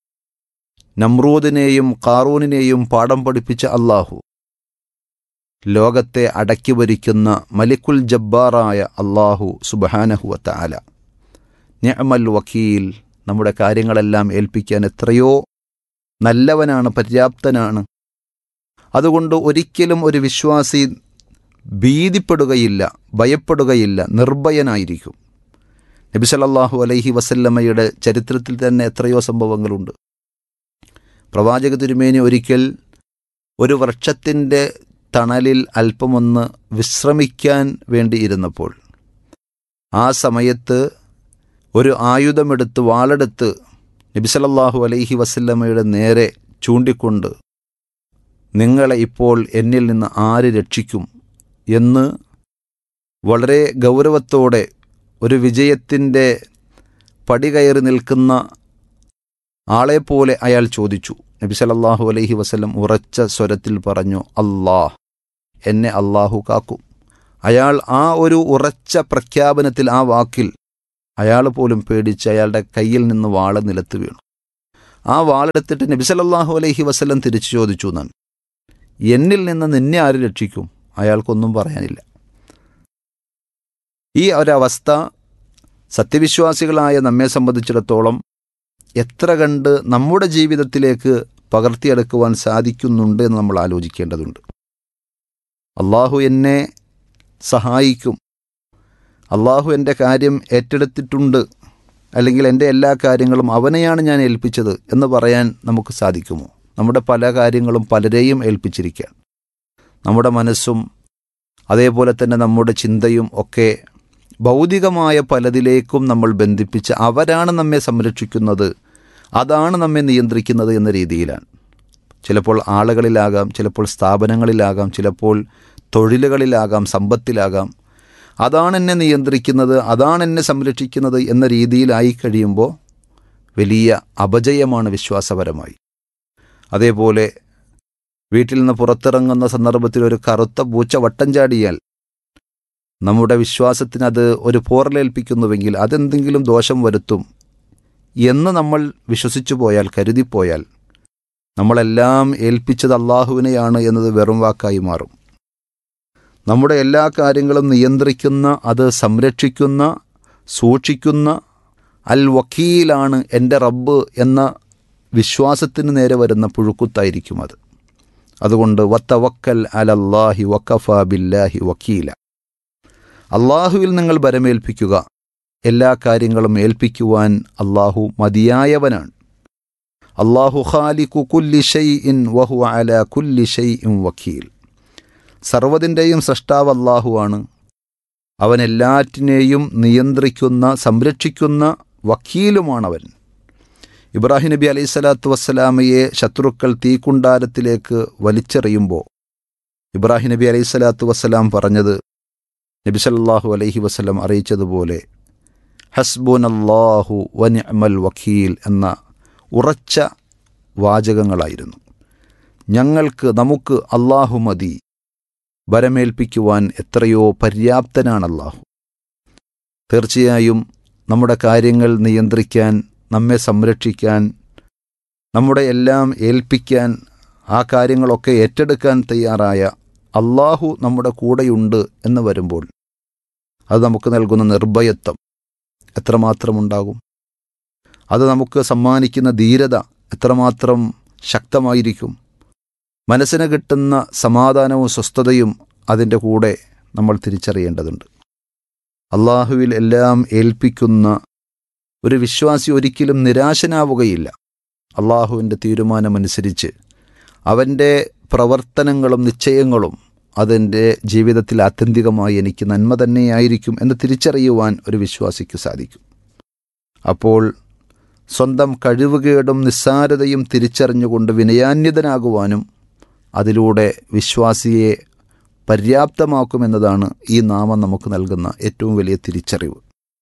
നമ്രൂദിനെയും കാറൂനിനെയും പാഠം പഠിപ്പിച്ച അള്ളാഹു ലോകത്തെ അടക്കി ഭരിക്കുന്ന മലിക്കുൽ ജബ്ബാറായ അള്ളാഹു സുബഹാനഹുവത്ത ആല നിഅമൽ വക്കീൽ നമ്മുടെ കാര്യങ്ങളെല്ലാം ഏൽപ്പിക്കാൻ എത്രയോ നല്ലവനാണ് പര്യാപ്തനാണ് അതുകൊണ്ട് ഒരിക്കലും ഒരു വിശ്വാസി ഭീതിപ്പെടുകയില്ല ഭയപ്പെടുകയില്ല നിർഭയനായിരിക്കും നബി സല്ലല്ലാഹു അലൈഹി വസല്ലമ്മയുടെ ചരിത്രത്തിൽ തന്നെ എത്രയോ സംഭവങ്ങളുണ്ട് പ്രവാചക തിരുമേനി ഒരിക്കൽ ഒരു വൃക്ഷത്തിൻ്റെ തണലിൽ അല്പമൊന്ന് വിശ്രമിക്കാൻ വേണ്ടി ഇരുന്നപ്പോൾ ആ സമയത്ത് ഒരു ആയുധമെടുത്ത് വാളെടുത്ത് നബിസലല്ലാഹു അലൈഹി വസല്ലമ്മയുടെ നേരെ ചൂണ്ടിക്കൊണ്ട് നിങ്ങളെ ഇപ്പോൾ എന്നിൽ നിന്ന് ആര് രക്ഷിക്കും എന്ന് വളരെ ഗൗരവത്തോടെ ഒരു വിജയത്തിൻ്റെ പടി കയറി നിൽക്കുന്ന ആളെപ്പോലെ അയാൾ ചോദിച്ചു നബി സല്ലല്ലാഹു അലൈഹി വസല്ലം ഉറച്ച സ്വരത്തിൽ പറഞ്ഞു അല്ലാഹ് എന്നെ അള്ളാഹു കാക്കും അയാൾ ആ ഒരു ഉറച്ച പ്രഖ്യാപനത്തിൽ ആ വാക്കിൽ അയാൾ പോലും പേടിച്ച് അയാളുടെ കയ്യിൽ നിന്ന് വാള് നിലത്ത് വീണു ആ വാളെടുത്തിട്ട് നബി സല്ലല്ലാഹു അലൈഹി വസല്ലം തിരിച്ചു ചോദിച്ചു എന്നാണ് എന്നിൽ നിന്ന് നിന്നെ ആര് രക്ഷിക്കും അയാൾക്കൊന്നും പറയാനില്ല ഈ ഒരവസ്ഥ സത്യവിശ്വാസികളായ നമ്മെ സംബന്ധിച്ചിടത്തോളം എത്ര കണ്ട് നമ്മുടെ ജീവിതത്തിലേക്ക് പകർത്തിയെടുക്കുവാൻ സാധിക്കുന്നുണ്ട് എന്ന് നമ്മൾ ആലോചിക്കേണ്ടതുണ്ട് അള്ളാഹു എന്നെ സഹായിക്കും അള്ളാഹു എൻ്റെ കാര്യം ഏറ്റെടുത്തിട്ടുണ്ട് അല്ലെങ്കിൽ എൻ്റെ എല്ലാ കാര്യങ്ങളും അവനെയാണ് ഞാൻ ഏൽപ്പിച്ചത് എന്ന് പറയാൻ നമുക്ക് സാധിക്കുമോ നമ്മുടെ പല കാര്യങ്ങളും പലരെയും ഏൽപ്പിച്ചിരിക്കുകയാണ് നമ്മുടെ മനസ്സും അതേപോലെ തന്നെ നമ്മുടെ ചിന്തയും ഒക്കെ ഭൗതികമായ പലതിലേക്കും നമ്മൾ ബന്ധിപ്പിച്ച് അവരാണ് നമ്മെ സംരക്ഷിക്കുന്നത് അതാണ് നമ്മെ നിയന്ത്രിക്കുന്നത് എന്ന രീതിയിലാണ് ചിലപ്പോൾ ആളുകളിലാകാം ചിലപ്പോൾ സ്ഥാപനങ്ങളിലാകാം ചിലപ്പോൾ തൊഴിലുകളിലാകാം സമ്പത്തിലാകാം അതാണ് എന്നെ നിയന്ത്രിക്കുന്നത് അതാണ് എന്നെ സംരക്ഷിക്കുന്നത് എന്ന രീതിയിലായി കഴിയുമ്പോൾ വലിയ അപജയമാണ് വിശ്വാസപരമായി അതേപോലെ വീട്ടിൽ നിന്ന് പുറത്തിറങ്ങുന്ന സന്ദർഭത്തിൽ ഒരു കറുത്ത പൂച്ച വട്ടം ചാടിയാൽ നമ്മുടെ വിശ്വാസത്തിന് അത് ഒരു പോറലേൽപ്പിക്കുന്നുവെങ്കിൽ അതെന്തെങ്കിലും ദോഷം വരുത്തും എന്ന് നമ്മൾ വിശ്വസിച്ചു പോയാൽ കരുതിപ്പോയാൽ നമ്മളെല്ലാം ഏൽപ്പിച്ചത് അള്ളാഹുവിനെയാണ് എന്നത് വെറും വാക്കായി മാറും നമ്മുടെ എല്ലാ കാര്യങ്ങളും നിയന്ത്രിക്കുന്ന അത് സംരക്ഷിക്കുന്ന സൂക്ഷിക്കുന്ന അൽ വക്കീലാണ് എൻ്റെ റബ്ബ് എന്ന വിശ്വാസത്തിന് നേരെ വരുന്ന പുഴുക്കുത്തായിരിക്കും അത് അതുകൊണ്ട് വത്തവക്കൽ അലല്ലാഹി വക്കഫ ബില്ലാഹി വക്കീല അള്ളാഹുവിൽ നിങ്ങൾ ബരമേൽപ്പിക്കുക എല്ലാ കാര്യങ്ങളും ഏൽപ്പിക്കുവാൻ അള്ളാഹു മതിയായവനാണ് അള്ളാഹു ഖാലിഖു കുല്ലി ഷൈ ഇൻ വഹു അല കുല്ലി ഷൈ ഇൻ വക്കീൽ സർവ്വതിൻ്റെയും സൃഷ്ടാവ് അള്ളാഹുവാണ് അവൻ എല്ലാറ്റിനെയും നിയന്ത്രിക്കുന്ന സംരക്ഷിക്കുന്ന വക്കീലുമാണവൻ ഇബ്രാഹിം നബി അലൈഹി സ്വലാത്തു വസ്സലാമയെ ശത്രുക്കൾ തീക്കുണ്ടാരത്തിലേക്ക് വലിച്ചെറിയുമ്പോൾ ഇബ്രാഹിം നബി അലൈഹി സ്വലാത്തു വസ്സലാം പറഞ്ഞത് നബി സല്ലല്ലാഹു അലൈഹി വസ്ലം അറിയിച്ചതുപോലെ ഹസ്ബുൻ അള്ളാഹു വനിഅമൽ വക്കീൽ എന്ന ഉറച്ച വാചകങ്ങളായിരുന്നു ഞങ്ങൾക്ക് നമുക്ക് അള്ളാഹു മതി വരമേൽപ്പിക്കുവാൻ എത്രയോ പര്യാപ്തനാണ് അള്ളാഹു തീർച്ചയായും നമ്മുടെ കാര്യങ്ങൾ നിയന്ത്രിക്കാൻ നമ്മെ സംരക്ഷിക്കാൻ നമ്മുടെ എല്ലാം ഏൽപ്പിക്കാൻ ആ കാര്യങ്ങളൊക്കെ ഏറ്റെടുക്കാൻ തയ്യാറായ അള്ളാഹു നമ്മുടെ കൂടെയുണ്ട് എന്ന് വരുമ്പോൾ അത് നമുക്ക് നൽകുന്ന നിർഭയത്വം എത്രമാത്രം ഉണ്ടാകും അത് നമുക്ക് സമ്മാനിക്കുന്ന ധീരത എത്രമാത്രം ശക്തമായിരിക്കും മനസ്സിന് കിട്ടുന്ന സമാധാനവും സ്വസ്ഥതയും അതിൻ്റെ കൂടെ നമ്മൾ തിരിച്ചറിയേണ്ടതുണ്ട് അള്ളാഹുവിൽ എല്ലാം ഏൽപ്പിക്കുന്ന ഒരു വിശ്വാസി ഒരിക്കലും നിരാശനാവുകയില്ല അള്ളാഹുവിൻ്റെ തീരുമാനമനുസരിച്ച് അവൻ്റെ പ്രവർത്തനങ്ങളും നിശ്ചയങ്ങളും അതെൻ്റെ ജീവിതത്തിൽ ആത്യന്തികമായി എനിക്ക് നന്മ തന്നെയായിരിക്കും എന്ന് തിരിച്ചറിയുവാൻ ഒരു വിശ്വാസിക്ക് സാധിക്കും അപ്പോൾ സ്വന്തം കഴിവുകേടും നിസ്സാരതയും തിരിച്ചറിഞ്ഞുകൊണ്ട് വിനയാന്യതനാകുവാനും അതിലൂടെ വിശ്വാസിയെ പര്യാപ്തമാക്കുമെന്നതാണ് ഈ നാമം നമുക്ക് നൽകുന്ന ഏറ്റവും വലിയ തിരിച്ചറിവ്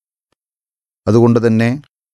അതുകൊണ്ട് തന്നെ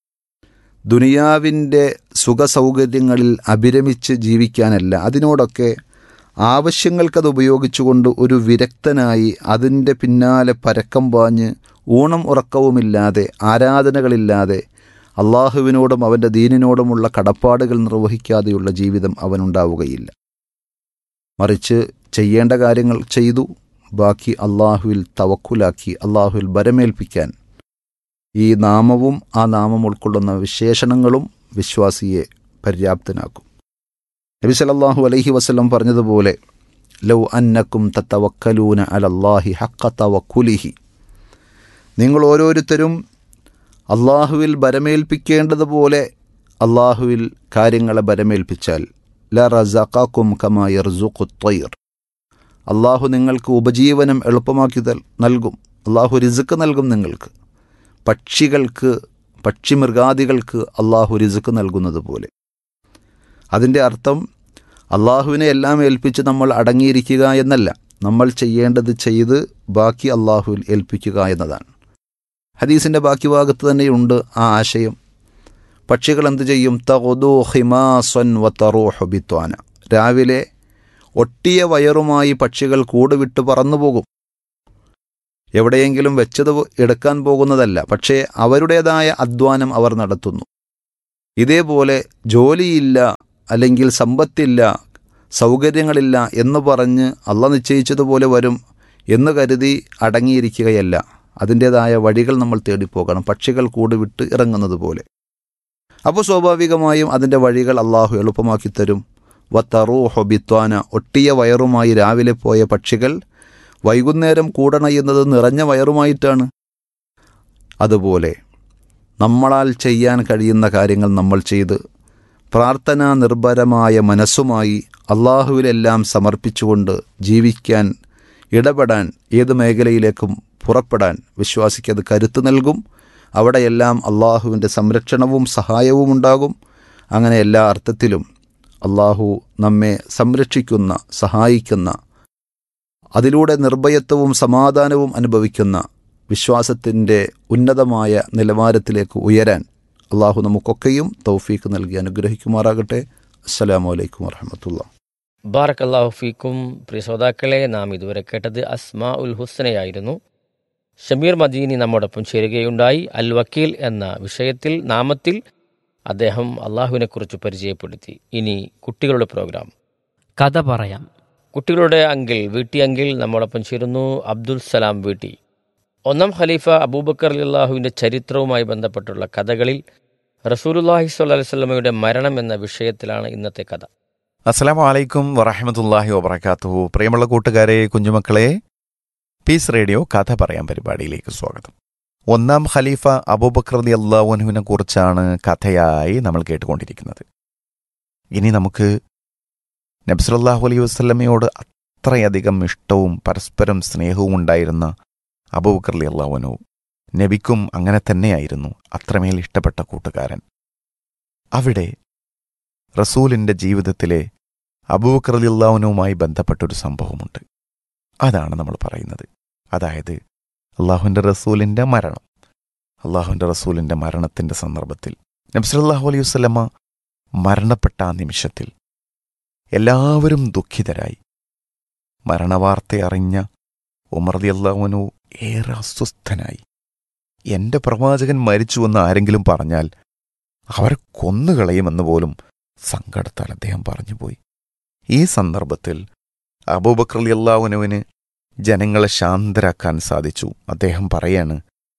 ദുനിയാവിൻ്റെ സുഖസൗകര്യങ്ങളിൽ അഭിരമിച്ച് ജീവിക്കാനല്ല അതിനോടൊക്കെ ആവശ്യങ്ങൾക്കത് ഉപയോഗിച്ചുകൊണ്ട് ഒരു വിരക്തനായി അതിൻ്റെ പിന്നാലെ പരക്കം പാഞ്ഞ് ഊണം ഉറക്കവുമില്ലാതെ ആരാധനകളില്ലാതെ അള്ളാഹുവിനോടും അവൻ്റെ ദീനിനോടുമുള്ള കടപ്പാടുകൾ നിർവഹിക്കാതെയുള്ള ജീവിതം അവനുണ്ടാവുകയില്ല മറിച്ച് ചെയ്യേണ്ട കാര്യങ്ങൾ ചെയ്തു ബാക്കി അള്ളാഹുവിൽ തവക്കുലാക്കി അള്ളാഹുവിൽ ബരമേൽപ്പിക്കാൻ ഈ നാമവും ആ നാമം ഉൾക്കൊള്ളുന്ന വിശേഷണങ്ങളും വിശ്വാസിയെ പര്യാപ്തനാക്കും നബി സല്ലല്ലാഹു അലൈഹി വസല്ലം പറഞ്ഞതുപോലെ ലൗ അന്നക്കും തത്തവക്കലൂന അലല്ലാഹി ഹക്ക തവക്കുലിഹി നിങ്ങൾ ഓരോരുത്തരും അള്ളാഹുവിൽ ബരമേൽപ്പിക്കേണ്ടതുപോലെ അള്ളാഹുവിൽ കാര്യങ്ങളെ ബരമേൽപ്പിച്ചാൽ ല റസാക്കും കമാ യർസുഖു ത്വയ്ർ അള്ളാഹു നിങ്ങൾക്ക് ഉപജീവനം എളുപ്പമാക്കി തൽ- നൽകും അള്ളാഹു റിസുക്ക് നൽകും നിങ്ങൾക്ക് പക്ഷികൾക്ക് പക്ഷിമൃഗാദികൾക്ക് അള്ളാഹു റിസുക്ക് നൽകുന്നത് പോലെ അതിൻ്റെ അർത്ഥം അള്ളാഹുവിനെ എല്ലാം ഏൽപ്പിച്ച് നമ്മൾ അടങ്ങിയിരിക്കുക എന്നല്ല നമ്മൾ ചെയ്യേണ്ടത് ചെയ്ത് ബാക്കി അള്ളാഹുവിൽ ഏൽപ്പിക്കുക എന്നതാണ് ഹദീസിൻ്റെ ബാക്കി ഭാഗത്ത് തന്നെയുണ്ട് ആ ആശയം പക്ഷികൾ എന്ത് ചെയ്യും തഹുദു ഹിമാസൻ വ തറൂഹു ബിത്വാന രാവിലെ ഒട്ടിയ വയറുമായി പക്ഷികൾ കൂട് വിട്ട് പറന്നു പോകും എവിടെയെങ്കിലും വെച്ചത് എടുക്കാൻ പോകുന്നതല്ല പക്ഷേ അവരുടേതായ അധ്വാനം അവർ നടത്തുന്നു ഇതേപോലെ ജോലിയില്ല അല്ലെങ്കിൽ സമ്പത്തില്ല സൗകര്യങ്ങളില്ല എന്ന് പറഞ്ഞ് അള്ള നിശ്ചയിച്ചതുപോലെ വരും എന്ന് കരുതി അടങ്ങിയിരിക്കുകയല്ല അതിൻ്റേതായ വഴികൾ നമ്മൾ തേടിപ്പോകണം പക്ഷികൾ കൂട് വിട്ട് ഇറങ്ങുന്നത് പോലെ അപ്പോൾ സ്വാഭാവികമായും അതിൻ്റെ വഴികൾ അള്ളാഹു എളുപ്പമാക്കി തരും വത്തറൂ ഹൊബിത്വാന ഒട്ടിയ വയറുമായി രാവിലെ പോയ പക്ഷികൾ വൈകുന്നേരം കൂടണയുന്നത് നിറഞ്ഞ വയറുമായിട്ടാണ് അതുപോലെ നമ്മളാൽ ചെയ്യാൻ കഴിയുന്ന കാര്യങ്ങൾ നമ്മൾ ചെയ്ത് പ്രാർത്ഥനാ നിർഭരമായ മനസ്സുമായി അള്ളാഹുവിലെല്ലാം സമർപ്പിച്ചുകൊണ്ട് ജീവിക്കാൻ ഇടപെടാൻ ഏത് മേഖലയിലേക്കും പുറപ്പെടാൻ വിശ്വാസിക്ക് അത് കരുത്ത് നൽകും അവിടെയെല്ലാം അള്ളാഹുവിൻ്റെ സംരക്ഷണവും സഹായവും ഉണ്ടാകും അങ്ങനെ എല്ലാ അർത്ഥത്തിലും അള്ളാഹു നമ്മെ സംരക്ഷിക്കുന്ന സഹായിക്കുന്ന അതിലൂടെ നിർഭയത്വവും സമാധാനവും അനുഭവിക്കുന്ന വിശ്വാസത്തിൻ്റെ ഉന്നതമായ നിലവാരത്തിലേക്ക് ഉയരാൻ അള്ളാഹു നമുക്കൊക്കെയും തൗഫീക്ക് നൽകി അനുഗ്രഹിക്കുമാറാകട്ടെ അസ്സലാമു അലൈക്കും വറഹമത്തുള്ള ബാറക് അള്ളാഹു ഫീക്കും പ്രിയ ശ്രോതാക്കളെ നാം ഇതുവരെ കേട്ടത് അസ്മാ ഉൽ ഹുസ്നയായിരുന്നു ഷമീർ മദീനി നമ്മോടൊപ്പം ചേരുകയുണ്ടായി അൽ വക്കീൽ എന്ന വിഷയത്തിൽ നാമത്തിൽ അദ്ദേഹം അള്ളാഹുവിനെക്കുറിച്ച് പരിചയപ്പെടുത്തി ഇനി കുട്ടികളുടെ പ്രോഗ്രാം കഥ പറയാം കുട്ടികളുടെ അങ്കിൾ വീട്ടി അങ്കിൾ നമ്മോടൊപ്പം ചേരുന്നു അബ്ദുൽ സലാം വീട്ടി ഒന്നാം ഖലീഫ അബൂബക്കർ അള്ളാഹുവിൻ്റെ ചരിത്രവുമായി ബന്ധപ്പെട്ടുള്ള കഥകളിൽ റസൂലുല്ലാഹി സ്വല്ലി വല്ലമയുടെ മരണം എന്ന വിഷയത്തിലാണ് ഇന്നത്തെ കഥ അസ്സലാമു അലൈക്കും വറഹമത്തല്ലാഹി വബർക്കാത്തുഹു പ്രിയമുള്ള കൂട്ടുകാരെ കുഞ്ഞുമക്കളെ പീസ് റേഡിയോ കഥ പറയാൻ പരിപാടിയിലേക്ക് സ്വാഗതം ഒന്നാം ഖലീഫ അബൂബക്രതി അള്ളാഹുനുവിനെ കുറിച്ചാണ് കഥയായി നമ്മൾ കേട്ടുകൊണ്ടിരിക്കുന്നത് ഇനി നമുക്ക് നബ്സലല്ലാഹു അലൈഹി വസ്ലമയോട് അത്രയധികം ഇഷ്ടവും പരസ്പരം സ്നേഹവും ഉണ്ടായിരുന്ന അബൂബക്രലി അള്ളാഹുനു നബിക്കും അങ്ങനെ തന്നെയായിരുന്നു അത്രമേൽ ഇഷ്ടപ്പെട്ട കൂട്ടുകാരൻ അവിടെ റസൂലിന്റെ ജീവിതത്തിലെ അബൂബക്കർ അലിള്ളാഹുനുവുമായി ബന്ധപ്പെട്ടൊരു സംഭവമുണ്ട് അതാണ് നമ്മൾ പറയുന്നത് അതായത് അള്ളാഹുവിൻ്റെ റസൂലിൻ്റെ മരണം അള്ളാഹുവിൻ്റെ റസൂലിൻ്റെ മരണത്തിൻ്റെ സന്ദർഭത്തിൽ നബ്സലാഹു അലൈഹി വസ്ലമ മരണപ്പെട്ട ആ നിമിഷത്തിൽ എല്ലാവരും ദുഃഖിതരായി മരണവാർത്ത അറിഞ്ഞ ഉമർ അലി അള്ളാഹുനു ഏറെ അസ്വസ്ഥനായി എന്റെ പ്രവാചകൻ മരിച്ചുവെന്ന് ആരെങ്കിലും പറഞ്ഞാൽ അവരെ കൊന്നുകളയുമെന്ന് പോലും സങ്കടത്താൽ അദ്ദേഹം പറഞ്ഞുപോയി ഈ സന്ദർഭത്തിൽ അബൂബക്കർ അലി അള്ളാഹുനുവിന് ജനങ്ങളെ ശാന്തരാക്കാൻ സാധിച്ചു അദ്ദേഹം പറയാണ്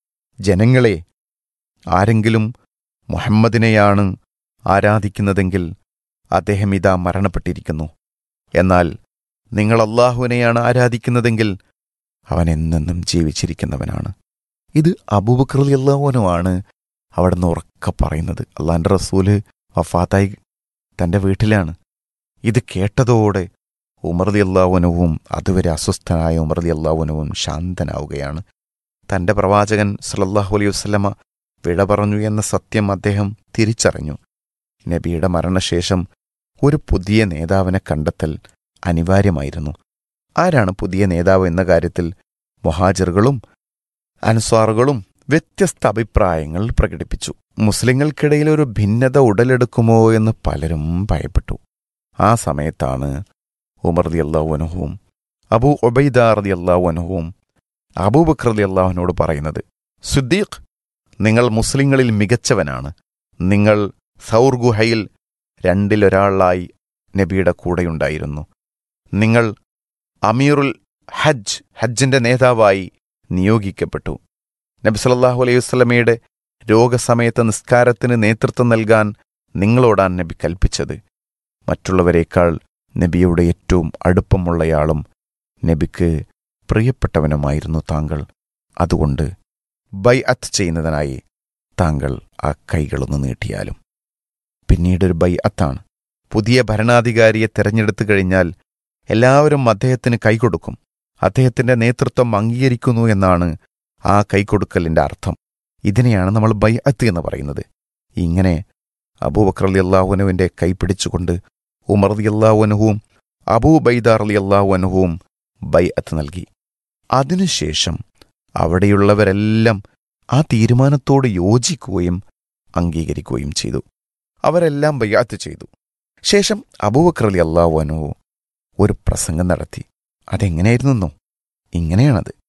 ജനങ്ങളെ ആരെങ്കിലും മുഹമ്മദിനെയാണ് ആരാധിക്കുന്നതെങ്കിൽ അദ്ദേഹം ഇതാ മരണപ്പെട്ടിരിക്കുന്നു എന്നാൽ നിങ്ങൾ അള്ളാഹുവിനെയാണ് ആരാധിക്കുന്നതെങ്കിൽ അവൻ എന്നെന്നും ജീവിച്ചിരിക്കുന്നവനാണ് ഇത് അബൂബക്കർ അലി അള്ളാഹുനുമാണ് അവിടെ നിന്ന് ഉറക്കെ പറയുന്നത് അള്ളാന്റെ റസൂല് വഫാത്തായി തന്റെ വീട്ടിലാണ് ഇത് കേട്ടതോടെ ഉമർദി അള്ളാഹുനവും അതുവരെ അസ്വസ്ഥനായ ഉമർദി അള്ളാഹുനവും ശാന്തനാവുകയാണ് തന്റെ പ്രവാചകൻ സല്ലല്ലാഹു അലൈഹി വസ്ലമ വിട പറഞ്ഞു എന്ന സത്യം അദ്ദേഹം തിരിച്ചറിഞ്ഞു നബിയുടെ മരണശേഷം ഒരു പുതിയ നേതാവിനെ കണ്ടെത്തൽ അനിവാര്യമായിരുന്നു ആരാണ് പുതിയ നേതാവ് എന്ന കാര്യത്തിൽ മൊഹാജിറുകളും അൻസ്വാറുകളും വ്യത്യസ്ത അഭിപ്രായങ്ങൾ പ്രകടിപ്പിച്ചു മുസ്ലിങ്ങൾക്കിടയിൽ ഒരു ഭിന്നത ഉടലെടുക്കുമോ എന്ന് പലരും ഭയപ്പെട്ടു ആ സമയത്താണ് ഉമർ റതി അള്ളാഹുനഹുവും അബൂ ഒബൈദ റതി അള്ളാഹുനഹുവും അബൂബക്കർ റതി അള്ളാഹുവിനോട് പറയുന്നത് സുദ്ദീഖ് നിങ്ങൾ മുസ്ലിങ്ങളിൽ മികച്ചവനാണ് നിങ്ങൾ സൗർ ഗുഹയിൽ രണ്ടിലൊരാളായി നബിയുടെ കൂടെയുണ്ടായിരുന്നു നിങ്ങൾ അമീറുൽ ഹജ്ജ് ഹജ്ജിന്റെ നേതാവായി നിയോഗിക്കപ്പെട്ടു നബി സല്ലല്ലാഹു അലൈഹി വസല്ലമയുടെ രോഗസമയത്ത് നിസ്കാരത്തിന് നേതൃത്വം നൽകാൻ നിങ്ങളോടാണ് നബി കൽപ്പിച്ചത് മറ്റുള്ളവരെക്കാൾ നബിയുടെ ഏറ്റവും അടുപ്പമുള്ളയാളും നബിക്ക് പ്രിയപ്പെട്ടവനുമായിരുന്നു താങ്കൾ അതുകൊണ്ട് ബൈ അത്ത് ചെയ്യുന്നതിനായി താങ്കൾ ആ കൈകളൊന്ന് നീട്ടിയാലും പിന്നീടൊരു ബൈ അത്താണ് പുതിയ ഭരണാധികാരിയെ തെരഞ്ഞെടുത്തു കഴിഞ്ഞാൽ എല്ലാവരും അദ്ദേഹത്തിന് കൈകൊടുക്കും അദ്ദേഹത്തിന്റെ നേതൃത്വം അംഗീകരിക്കുന്നു എന്നാണ് ആ കൈകൊടുക്കലിന്റെ അർത്ഥം ഇതിനെയാണ് നമ്മൾ ബൈ അത്ത് എന്ന് പറയുന്നത് ഇങ്ങനെ അബൂബക്കർ അലി അള്ളാഹുനുവിന്റെ കൈ പിടിച്ചുകൊണ്ട് ഉമർ അലി അള്ളാഹുനുവും അബൂ ബൈദാർ അലി അള്ളാഹുനുവും ബൈ അത്ത് നൽകി അതിനുശേഷം അവിടെയുള്ളവരെല്ലാം ആ തീരുമാനത്തോട് യോജിക്കുകയും അംഗീകരിക്കുകയും ചെയ്തു അവരെല്ലാം ബയ്യാത്ത് ചെയ്തു ശേഷം അബൂബക്കർ അലി അള്ളാഹുനു ഒരു പ്രസംഗം നടത്തി അതെങ്ങനെയായിരുന്നോ ഇങ്ങനെയാണത്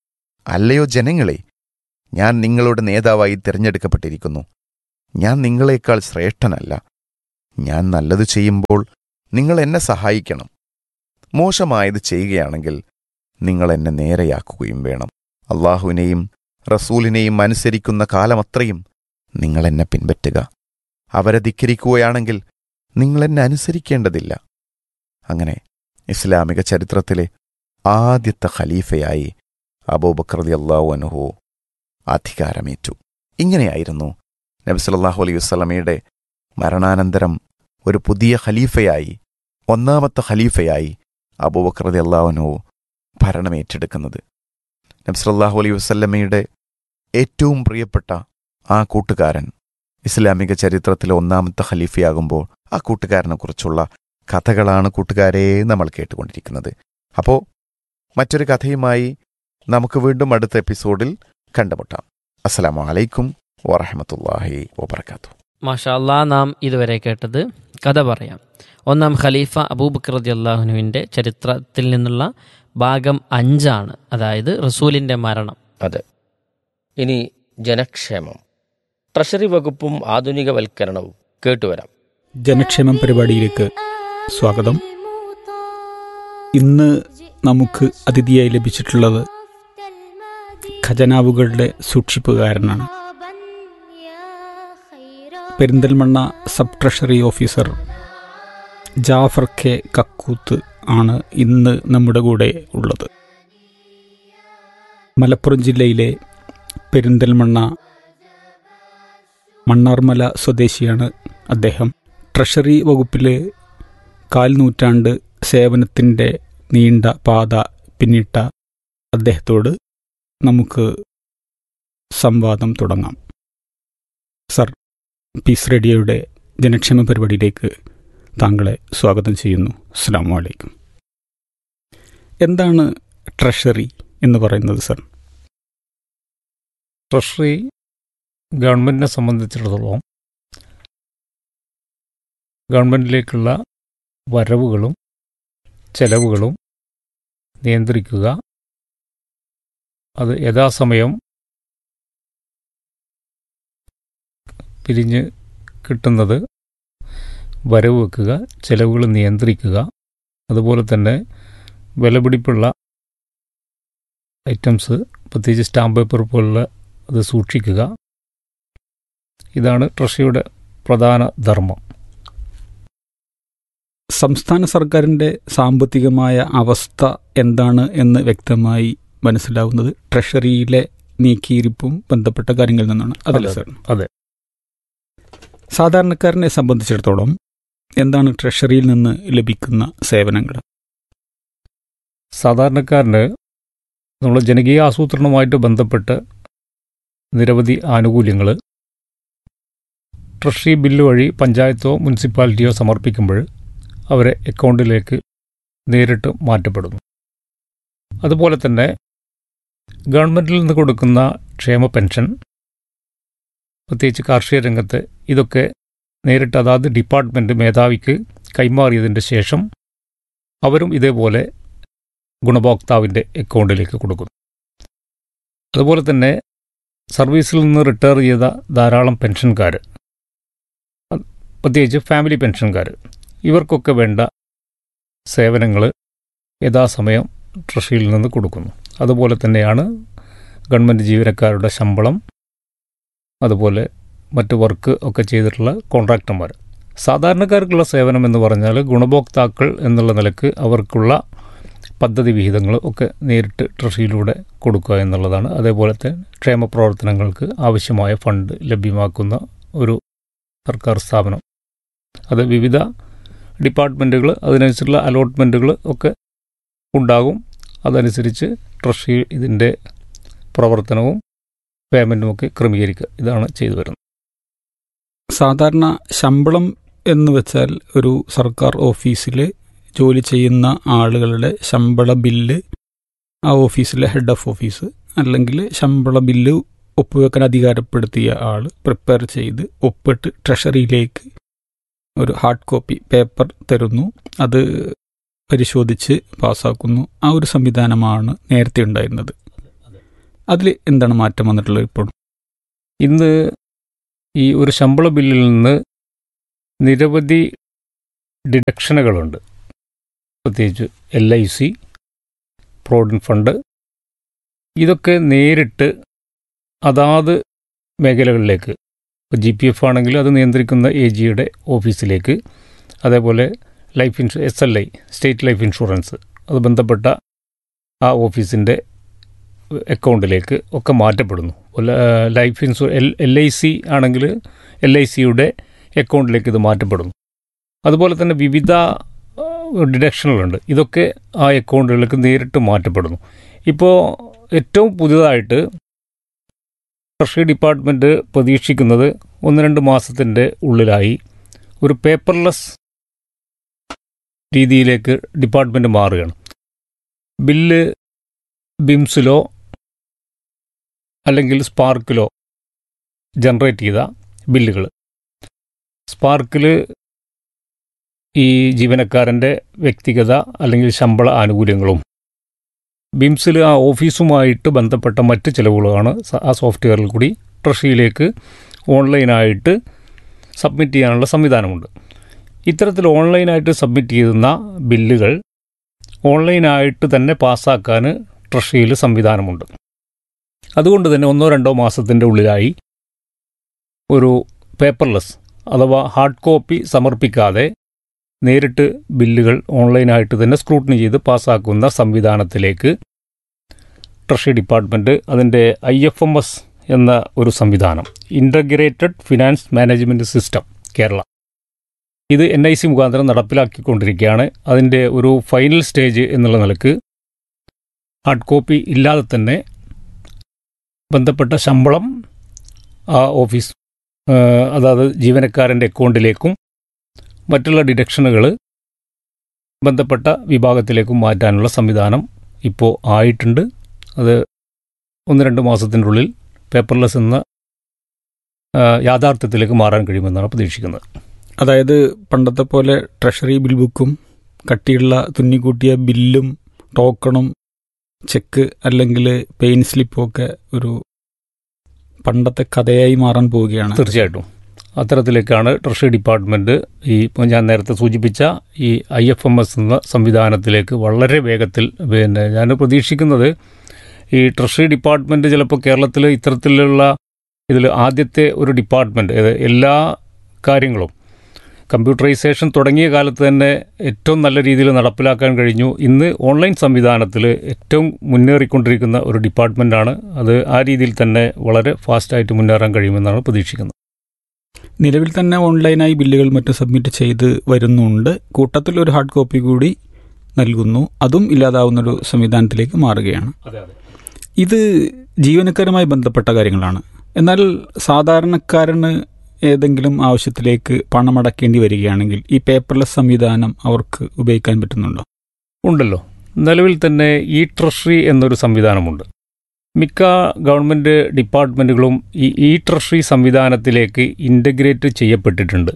അല്ലയോ ജനങ്ങളെ ഞാൻ നിങ്ങളുടെ നേതാവായി തിരഞ്ഞെടുക്കപ്പെട്ടിരിക്കുന്നു ഞാൻ നിങ്ങളെക്കാൾ ശ്രേഷ്ഠനല്ല ഞാൻ നല്ലത് ചെയ്യുമ്പോൾ നിങ്ങൾ എന്നെ സഹായിക്കണം മോശമായത് ചെയ്യുകയാണെങ്കിൽ നിങ്ങൾ എന്നെ നേരെയാക്കുകയും വേണം അള്ളാഹുവിനെയും റസൂലിനെയും അനുസരിക്കുന്ന കാലമത്രയും നിങ്ങൾ എന്നെ പിൻപറ്റുക അവരെ ധിക്കരിക്കുകയാണെങ്കിൽ നിങ്ങൾ എന്നെ അനുസരിക്കേണ്ടതില്ല അങ്ങനെ ഇസ്ലാമിക ചരിത്രത്തിലെ ആദ്യത്തെ ഖലീഫയായി അബൂബക്രതി അള്ളാഹു അനുഹു അധികാരമേറ്റു ഇങ്ങനെയായിരുന്നു നബി സല്ലല്ലാഹു അലൈഹി വസല്ലമയുടെ മരണാനന്തരം ഒരു പുതിയ ഖലീഫയായി ഒന്നാമത്തെ ഖലീഫയായി അബൂബക്രതി അള്ളാഹുനു ഭരണമേറ്റെടുക്കുന്നത് നബി സല്ലല്ലാഹു അലൈഹി വസല്ലമയുടെ ഏറ്റവും പ്രിയപ്പെട്ട ആ കൂട്ടുകാരൻ ഇസ്ലാമിക ചരിത്രത്തിലെ ഒന്നാമത്തെ ഖലീഫയാകുമ്പോൾ ആ കൂട്ടുകാരനെക്കുറിച്ചുള്ള കഥകളാണ് കൂട്ടുകാരെ നമ്മൾ കേട്ടുകൊണ്ടിരിക്കുന്നത് അപ്പോൾ മറ്റൊരു കഥയുമായി നമുക്ക് വീണ്ടും അടുത്ത എപ്പിസോഡിൽ കണ്ടുമുട്ടാം അസ്സലാമു അലൈക്കും വറഹമത്തല്ലാഹി വബർക്കാത്തു മാഷാല്ലാ നാം ഇതുവരെ കേട്ടത് കഥ പറയാം ഒന്നാം ഖലീഫ അബൂബക്കർ റതി അള്ളാഹുനുവിൻ്റെ ചരിത്രത്തിൽ നിന്നുള്ള ഭാഗം അഞ്ചാണ് അതായത് റസൂലിൻ്റെ മരണം അതെ ഇനി ജനക്ഷേമം ട്രഷറി വകുപ്പും ആധുനികവൽക്കരണവും കേട്ടുവരാം ജനക്ഷേമം പരിപാടിയിലേക്ക് സ്വാഗതം ഇന്ന് നമുക്ക് അതിഥിയായി ലഭിച്ചിട്ടുള്ളത് ഖജനാവുകളുടെ സൂക്ഷിപ്പുകാരനാണ് Perinthalmanna sub treasury officer Jafar K Kakkooth ആണ് ഇന്ന് നമ്മുടെ കൂടെ ഉള്ളത് മലപ്പുറം ജില്ലയിലെ പെരിന്തൽമണ്ണ മണ്ണാർമല സ്വദേശിയാണ് അദ്ദേഹം ട്രഷറി വകുപ്പിൽ കാൽ നൂറ്റാണ്ട് സേവനത്തിൻ്റെ നീണ്ട പാത പിന്നിട്ട അദ്ദേഹത്തോട് നമുക്ക് സംവാദം തുടങ്ങാം സർ പീസ് റേഡിയോയുടെ ജനക്ഷേമ പരിപാടിയിലേക്ക് താങ്കളെ സ്വാഗതം ചെയ്യുന്നു അസ്സാം വലൈക്കും എന്താണ് ട്രഷറി എന്ന് പറയുന്നത് സർ ട്രഷറി ഗവൺമെൻറ്റിനെ സംബന്ധിച്ചിടത്തോളം ഗവൺമെൻറ്റിലേക്കുള്ള വരവുകളും ചെലവുകളും നിയന്ത്രിക്കുക അത് യഥാസമയം പിരിഞ്ഞ് കിട്ടുന്നത് വരവ് വെക്കുക ചെലവുകൾ നിയന്ത്രിക്കുക അതുപോലെ തന്നെ വിലപിടിപ്പുള്ള ഐറ്റംസ് പ്രത്യേകിച്ച് സ്റ്റാമ്പ് പേപ്പർ പോലുള്ള അത് സൂക്ഷിക്കുക ഇതാണ് ട്രഷറിയുടെ പ്രധാന ധർമ്മം സംസ്ഥാന സർക്കാരിൻ്റെ സാമ്പത്തികമായ അവസ്ഥ എന്താണ് എന്ന് വ്യക്തമായി മനസ്സിലാവുന്നത് ട്രഷറിയിലെ നീക്കിയിരിപ്പും ബന്ധപ്പെട്ട കാര്യങ്ങളിൽ നിന്നാണ് അതല്ല അതെ, സർ അതെ. സാധാരണക്കാരനെ സംബന്ധിച്ചിടത്തോളം എന്താണ് ട്രഷറിയിൽ നിന്ന് ലഭിക്കുന്ന സേവനങ്ങൾ സാധാരണക്കാരന് നമ്മൾ ജനകീയ ആസൂത്രണവുമായിട്ട് ബന്ധപ്പെട്ട് നിരവധി ആനുകൂല്യങ്ങൾ ട്രഷറി ബില്ല് വഴി പഞ്ചായത്തോ മുനിസിപ്പാലിറ്റിയോ സമർപ്പിക്കുമ്പോൾ അവരെ അക്കൗണ്ടിലേക്ക് നേരിട്ട് മാറ്റപ്പെടുന്നു അതുപോലെ തന്നെ ഗവൺമെൻറ്റിൽ നിന്ന് കൊടുക്കുന്ന ക്ഷേമ പെൻഷൻ പ്രത്യേകിച്ച് കാർഷിക രംഗത്ത് ഇതൊക്കെ നേരിട്ട് അതാത് ഡിപ്പാർട്ട്മെൻറ്റ് മേധാവിക്ക് കൈമാറിയതിൻ്റെ ശേഷം അവരും ഇതേപോലെ ഗുണഭോക്താവിൻ്റെ അക്കൗണ്ടിലേക്ക് കൊടുക്കുന്നു അതുപോലെ തന്നെ സർവീസിൽ നിന്ന് റിട്ടയർ ചെയ്ത ധാരാളം പെൻഷൻകാർ പ്രത്യേകിച്ച് ഫാമിലി പെൻഷൻകാർ ഇവർക്കൊക്കെ വേണ്ട സേവനങ്ങൾ യഥാസമയം ട്രഷറിയിൽ നിന്ന് കൊടുക്കുന്നു അതുപോലെ തന്നെയാണ് ഗവൺമെൻറ് ജീവനക്കാരുടെ ശമ്പളം അതുപോലെ മറ്റ് വർക്ക് ഒക്കെ ചെയ്തിട്ടുള്ള കോൺട്രാക്ടർമാർ സാധാരണക്കാർക്കുള്ള സേവനം എന്ന് പറഞ്ഞാൽ ഗുണഭോക്താക്കൾ എന്നുള്ള നിലക്ക് അവർക്കുള്ള പദ്ധതി വിഹിതങ്ങൾ ഒക്കെ നേരിട്ട് ട്രഷറിയിലൂടെ കൊടുക്കുക എന്നുള്ളതാണ് അതേപോലത്തെ ക്ഷേമ പ്രവർത്തനങ്ങൾക്ക് ആവശ്യമായ ഫണ്ട് ലഭ്യമാക്കുന്ന ഒരു സർക്കാർ സ്ഥാപനം അത് വിവിധ ഡിപ്പാർട്ട്മെൻറ്റുകൾ അതിനനുസരിച്ചുള്ള അലോട്ട്മെൻറ്റുകൾ ഒക്കെ ഉണ്ടാകും അതനുസരിച്ച് ട്രഷറി ഇതിൻ്റെ പ്രവർത്തനവും പേയ്മെൻറ്റും ഒക്കെ ക്രമീകരിക്കുക ഇതാണ് ചെയ്തു വരുന്നത് സാധാരണ ശമ്പളം എന്ന് വെച്ചാൽ ഒരു സർക്കാർ ഓഫീസിൽ ജോലി ചെയ്യുന്ന ആളുകളുടെ ശമ്പള ബില്ല് ആ ഓഫീസിലെ ഹെഡ് ഓഫ് ഓഫീസ് അല്ലെങ്കിൽ ശമ്പള ബില്ല് ഒപ്പുവെക്കാൻ അധികാരപ്പെടുത്തിയ ആൾ പ്രിപ്പയർ ചെയ്ത് ഒപ്പിട്ട് ട്രഷറിയിലേക്ക് ഒരു ഹാർഡ് കോപ്പി പേപ്പർ തരുന്നു അത് പരിശോധിച്ച് പാസ്സാക്കുന്നു ആ ഒരു സംവിധാനമാണ് നേരത്തെ ഉണ്ടായിരുന്നത് അതിൽ എന്താണ് മാറ്റം വന്നിട്ടുള്ളത് ഇപ്പോൾ ഇന്ന് ഈ ഒരു ശമ്പള ബില്ലിൽ നിന്ന് നിരവധി ഡിഡക്ഷനുകളുണ്ട് പ്രത്യേകിച്ച് L I C provident fund ഇതൊക്കെ നേരിട്ട് അതാത് മേഖലകളിലേക്ക് ഇപ്പോൾ ജി പി എഫ് ആണെങ്കിൽ അത് നിയന്ത്രിക്കുന്ന എ ജിയുടെ ഓഫീസിലേക്ക് അതേപോലെ ലൈഫ് ഇൻഷു S L I state life insurance അത് ബന്ധപ്പെട്ട ആ ഓഫീസിൻ്റെ അക്കൗണ്ടിലേക്ക് ഒക്കെ മാറ്റപ്പെടുന്നു ല- ലൈഫ് ഇൻഷു എൽ എൽ ഐ സി ആണെങ്കിൽ എൽ ഐ സിയുടെ അക്കൗണ്ടിലേക്ക് ഇത് മാറ്റപ്പെടുന്നു അതുപോലെ തന്നെ വിവിധ ഡിഡക്ഷനുകളുണ്ട് ഇതൊക്കെ ആ അക്കൗണ്ടുകളിലേക്ക് നേരിട്ട് മാറ്റപ്പെടുന്നു ഇപ്പോൾ ഏറ്റവും പുതിയതായിട്ട് ട്രഷറി ഡിപ്പാർട്ട്മെൻറ്റ് പ്രതീക്ഷിക്കുന്നത് ഒന്ന് രണ്ട് മാസത്തിൻ്റെ ഉള്ളിലായി ഒരു പേപ്പർലെസ് രീതിയിലേക്ക് ഡിപ്പാർട്ട്മെൻറ്റ് മാറുകയാണ് ബില്ല് ബിംസിലോ അല്ലെങ്കിൽ സ്പാർക്കിലോ ജനറേറ്റ് ചെയ്ത ബില്ലുകൾ സ്പാർക്കിൽ ഈ ജീവനക്കാരൻ്റെ വ്യക്തിഗത അല്ലെങ്കിൽ ശമ്പള ആനുകൂല്യങ്ങളും ബിംസിൽ ആ ഓഫീസുമായിട്ട് ബന്ധപ്പെട്ട മറ്റ് ചിലവുകളാണ് സ- ആ സോഫ്റ്റ്വെയറിൽ കൂടി ട്രഷറിയിലേക്ക് ഓൺലൈനായിട്ട് സബ്മിറ്റ് ചെയ്യാനുള്ള സംവിധാനമുണ്ട് ഇത്തരത്തിൽ ഓൺലൈനായിട്ട് സബ്മിറ്റ് ചെയ്യുന്ന ബില്ലുകൾ ഓൺലൈനായിട്ട് തന്നെ പാസ്സാക്കാൻ ട്രഷറിയിൽ സംവിധാനമുണ്ട് അതുകൊണ്ട് തന്നെ ഒന്നോ രണ്ടോ മാസത്തിൻ്റെ ഉള്ളിലായി ഒരു പേപ്പർലെസ് അഥവാ ഹാർഡ് കോപ്പി സമർപ്പിക്കാതെ നേരിട്ട് ബില്ലുകൾ ഓൺലൈനായിട്ട് തന്നെ സ്ക്രൂട്ടിനി ചെയ്ത് പാസ്സാക്കുന്ന സംവിധാനത്തിലേക്ക് ട്രഷറി ഡിപ്പാർട്ട്മെൻറ്റ് അതിൻ്റെ ഐ എഫ് എം എസ് എന്ന ഒരു സംവിധാനം integrated finance management system Kerala ഇത് എൻ ഐ സി മുഖാന്തരം നടപ്പിലാക്കിക്കൊണ്ടിരിക്കുകയാണ് അതിൻ്റെ ഒരു ഫൈനൽ സ്റ്റേജ് എന്നുള്ള നിലക്ക് ഹാർഡ് കോപ്പി ഇല്ലാതെ തന്നെ ബന്ധപ്പെട്ട ശമ്പളം ആ ഓഫീസ് ആ, അതായത് ജീവനക്കാരൻ്റെ അക്കൗണ്ടിലേക്കും മറ്റുള്ള ഡിഡക്ഷനുകൾ ബന്ധപ്പെട്ട വിഭാഗത്തിലേക്കും മാറ്റാനുള്ള സംവിധാനം ഇപ്പോൾ ആയിട്ടുണ്ട് അത് ഒന്ന് രണ്ട് മാസത്തിൻ്റെ ഉള്ളിൽ പേപ്പർലെസ് എന്ന ആ, യാഥാർത്ഥ്യത്തിലേക്ക് മാറാൻ കഴിയുമെന്നാണ് പ്രതീക്ഷിക്കുന്നത് അതായത് പണ്ടത്തെ പോലെ ട്രഷറി ബിൽ ബുക്കും കട്ടിയുള്ള തുന്നിക്കൂട്ടിയ ബില്ലും ടോക്കണും ചെക്ക് അല്ലെങ്കിൽ പെയിൻ സ്ലിപ്പും ഒക്കെ ഒരു പണ്ടത്തെ കഥയായി മാറാൻ പോവുകയാണ് തീർച്ചയായിട്ടും അത്തരത്തിലേക്കാണ് ട്രഷറി ഡിപ്പാർട്ട്മെൻറ്റ് ഈ ഇപ്പോൾ ഞാൻ നേരത്തെ സൂചിപ്പിച്ച ഈ ഐ എഫ് എം എസ് എന്ന സംവിധാനത്തിലേക്ക് വളരെ വേഗത്തിൽ പിന്നെ ഞാൻ പ്രതീക്ഷിക്കുന്നത് ഈ ട്രഷറി ഡിപ്പാർട്ട്മെൻറ്റ് ചിലപ്പോൾ കേരളത്തിൽ ഇത്തരത്തിലുള്ള ഇതിൽ ആദ്യത്തെ ഒരു ഡിപ്പാർട്ട്മെൻറ്റ് എല്ലാ കാര്യങ്ങളും കമ്പ്യൂട്ടറൈസേഷൻ തുടങ്ങിയ കാലത്ത് തന്നെ ഏറ്റവും നല്ല രീതിയിൽ നടപ്പിലാക്കാൻ കഴിഞ്ഞു ഇന്ന് ഓൺലൈൻ സംവിധാനത്തിൽ ഏറ്റവും മുന്നേറിക്കൊണ്ടിരിക്കുന്ന ഒരു ഡിപ്പാർട്ട്മെൻറ്റാണ് അത് ആ രീതിയിൽ തന്നെ വളരെ ഫാസ്റ്റായിട്ട് മുന്നേറാൻ കഴിയുമെന്നാണ് പ്രതീക്ഷിക്കുന്നത് നിലവിൽ തന്നെ ഓൺലൈനായി ബില്ലുകൾ മറ്റും സബ്മിറ്റ് ചെയ്ത് വരുന്നുണ്ട് കൂട്ടത്തിൽ ഒരു ഹാർഡ് കോപ്പി കൂടി നൽകുന്നു അതും ഇല്ലാതാവുന്ന ഒരു സംവിധാനത്തിലേക്ക് മാറുകയാണ് അതെ അതെ ഇത് ജീവനക്കാരുമായി ബന്ധപ്പെട്ട കാര്യങ്ങളാണ് എന്നാൽ സാധാരണക്കാരന് ഏതെങ്കിലും ആവശ്യത്തിലേക്ക് പണമടക്കേണ്ടി വരികയാണെങ്കിൽ ഈ പേപ്പർലെസ് സംവിധാനം അവർക്ക് ഉപയോഗിക്കാൻ പറ്റുന്നുണ്ടോ ഉണ്ടല്ലോ നിലവിൽ തന്നെ ഇ ട്രഷറി എന്നൊരു സംവിധാനമുണ്ട് മിക്ക ഗവൺമെൻറ് ഡിപ്പാർട്ട്മെൻറ്റുകളും ഈ ഇ ട്രഷറി സംവിധാനത്തിലേക്ക് ഇൻ്റഗ്രേറ്റ് ചെയ്യപ്പെട്ടിട്ടുണ്ട്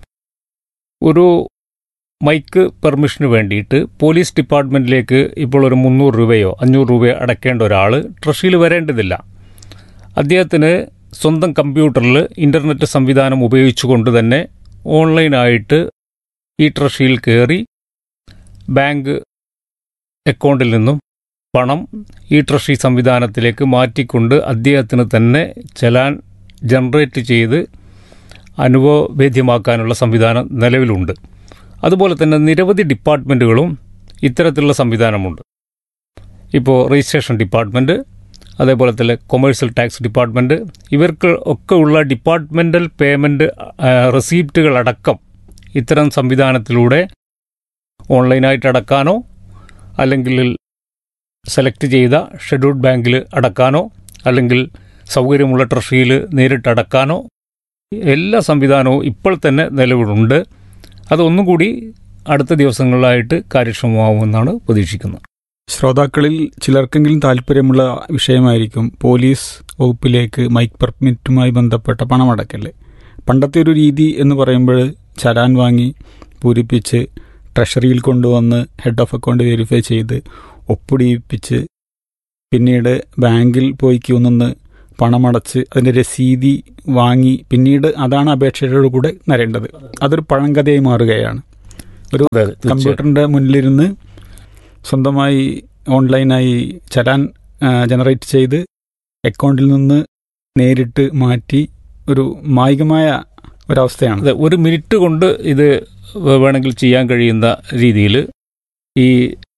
ഒരു മൈക്ക് പെർമിഷന് വേണ്ടിയിട്ട് പോലീസ് ഡിപ്പാർട്ട്മെൻറ്റിലേക്ക് ഇപ്പോൾ ഒരു മുന്നൂറ് രൂപയോ അഞ്ഞൂറ് രൂപയോ അടയ്ക്കേണ്ട ഒരാൾ ട്രഷറിയിൽ വരേണ്ടതില്ല അദ്ദേഹത്തിന് സ്വന്തം കമ്പ്യൂട്ടറിൽ ഇൻ്റർനെറ്റ് സംവിധാനം ഉപയോഗിച്ചുകൊണ്ട് തന്നെ ഓൺലൈനായിട്ട് ഈ ട്രഷറിയിൽ കയറി ബാങ്ക് അക്കൗണ്ടിൽ നിന്നും പണം ഈ ട്രഷറി സംവിധാനത്തിലേക്ക് മാറ്റിക്കൊണ്ട് അദ്ദേഹത്തിന് തന്നെ ചലാൻ ജനറേറ്റ് ചെയ്ത് അനുഭവവേദ്യമാക്കാനുള്ള സംവിധാനം നിലവിലുണ്ട് അതുപോലെ തന്നെ നിരവധി ഡിപ്പാർട്ട്മെൻറ്റുകളും ഇത്തരത്തിലുള്ള സംവിധാനമുണ്ട് ഇപ്പോൾ രജിസ്ട്രേഷൻ ഡിപ്പാർട്ട്മെൻറ്റ് അതേപോലെ തന്നെ കൊമേഴ്സ്യൽ ടാക്സ് ഡിപ്പാർട്ട്മെൻറ്റ് ഇവർക്ക് ഒക്കെ ഉള്ള ഡിപ്പാർട്ട്മെൻ്റൽ പേയ്മെൻറ്റ് റെസീപ്റ്റുകൾ അടക്കം ഇത്തരം സംവിധാനത്തിലൂടെ ഓൺലൈനായിട്ട് അടക്കാനോ അല്ലെങ്കിൽ സെലക്ട് ചെയ്ത ഷെഡ്യൂൾഡ് ബാങ്കിൽ അടക്കാനോ അല്ലെങ്കിൽ സൗകര്യമുള്ള ട്രഷറിയിൽ നേരിട്ട് അടക്കാനോ എല്ലാ സംവിധാനവും ഇപ്പോൾ തന്നെ നിലവിലുണ്ട് അതൊന്നും കൂടി അടുത്ത ദിവസങ്ങളിലായിട്ട് കാര്യക്ഷമമാവുമെന്നാണ് പ്രതീക്ഷിക്കുന്നത് ശ്രോതാക്കളിൽ ചിലർക്കെങ്കിലും താല്പര്യമുള്ള വിഷയമായിരിക്കും പോലീസ് വകുപ്പിലേക്ക് മൈക്ക് പെർമിറ്റുമായി ബന്ധപ്പെട്ട പണമടക്കല് പണ്ടത്തെ ഒരു രീതി എന്ന് പറയുമ്പോൾ ചലാൻ വാങ്ങി പൂരിപ്പിച്ച് ട്രഷറിയിൽ കൊണ്ടുവന്ന് ഹെഡ് ഓഫ് അക്കൗണ്ട് വെരിഫൈ ചെയ്ത് ഒപ്പിടിയിപ്പിച്ച് പിന്നീട് ബാങ്കിൽ പോയി ക്യൂ നിന്ന് പണമടച്ച് അതിൻ്റെ രസീതി വാങ്ങി പിന്നീട് അതാണ് അപേക്ഷയുടെ കൂടെ നരേണ്ടത് അതൊരു പഴങ്കഥയായി മാറുകയാണ് ഒരു അതെ അതെ തീർച്ചയായും കമ്പ്യൂട്ടറിൻ്റെ മുന്നിലിരുന്ന് സ്വന്തമായി ഓൺലൈനായി ചലാൻ ജനറേറ്റ് ചെയ്ത് അക്കൗണ്ടിൽ നിന്ന് നേരിട്ട് മാറ്റി ഒരു മായികമായ ഒരവസ്ഥയാണ് അതെ ഒരു മിനിറ്റ് കൊണ്ട് ഇത് വേണമെങ്കിൽ ചെയ്യാൻ കഴിയുന്ന രീതിയിൽ ഈ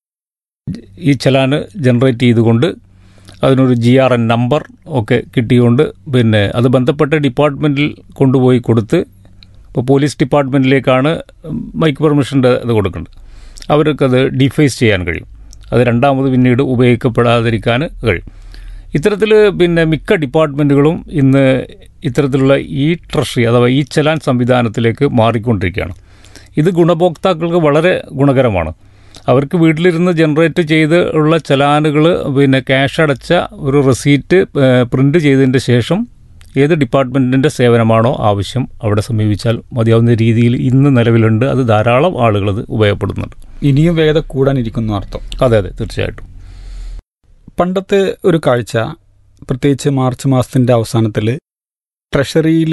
ഈ ചലാന് ജനറേറ്റ് ചെയ്തുകൊണ്ട് അതിനൊരു ജി ആർ എൻ നമ്പർ ഒക്കെ കിട്ടിയുകൊണ്ട് പിന്നെ അത് ബന്ധപ്പെട്ട ഡിപ്പാർട്ട്മെൻറ്റിൽ കൊണ്ടുപോയി കൊടുത്ത് ഇപ്പോൾ പോലീസ് ഡിപ്പാർട്ട്മെൻറ്റിലേക്കാണ് മൈക്ക് പെർമിഷൻ്റെ ഇത് കൊടുക്കേണ്ടത് അവർക്കത് ഡിഫേസ് ചെയ്യാൻ കഴിയും അത് രണ്ടാമത് പിന്നീട് ഉപയോഗിക്കപ്പെടാതിരിക്കാൻ കഴിയും ഇത്തരത്തിൽ പിന്നെ മിക്ക ഡിപ്പാർട്ട്മെൻറ്റുകളും ഇന്ന് ഇത്തരത്തിലുള്ള ഈ ട്രഷറി അഥവാ ഈ ചലാൻ സംവിധാനത്തിലേക്ക് മാറിക്കൊണ്ടിരിക്കുകയാണ് ഇത് ഗുണഭോക്താക്കൾക്ക് വളരെ ഗുണകരമാണ് അവർക്ക് വീട്ടിലിരുന്ന് ജനറേറ്റ് ചെയ്ത് ഉള്ള ചലാനുകൾ പിന്നെ ക്യാഷ് അടച്ച ഒരു റെസീറ്റ് പ്രിൻ്റ് ചെയ്തതിൻ്റെ ശേഷം ഏത് ഡിപ്പാർട്ട്മെൻറ്റിൻ്റെ സേവനമാണോ ആവശ്യം അവിടെ സമീപിച്ചാൽ മതിയാവുന്ന രീതിയിൽ ഇന്ന് നിലവിലുണ്ട് അത് ധാരാളം ആളുകൾ അത് ഉപയോഗപ്പെടുന്നുണ്ട് ഇനിയും വേഗത കൂടാനിരിക്കുന്നു അർത്ഥം അതെ അതെ തീർച്ചയായിട്ടും പണ്ടത്തെ ഒരു കാഴ്ച പ്രത്യേകിച്ച് മാർച്ച് മാസത്തിന്റെ അവസാനത്തിൽ ട്രഷറിയിൽ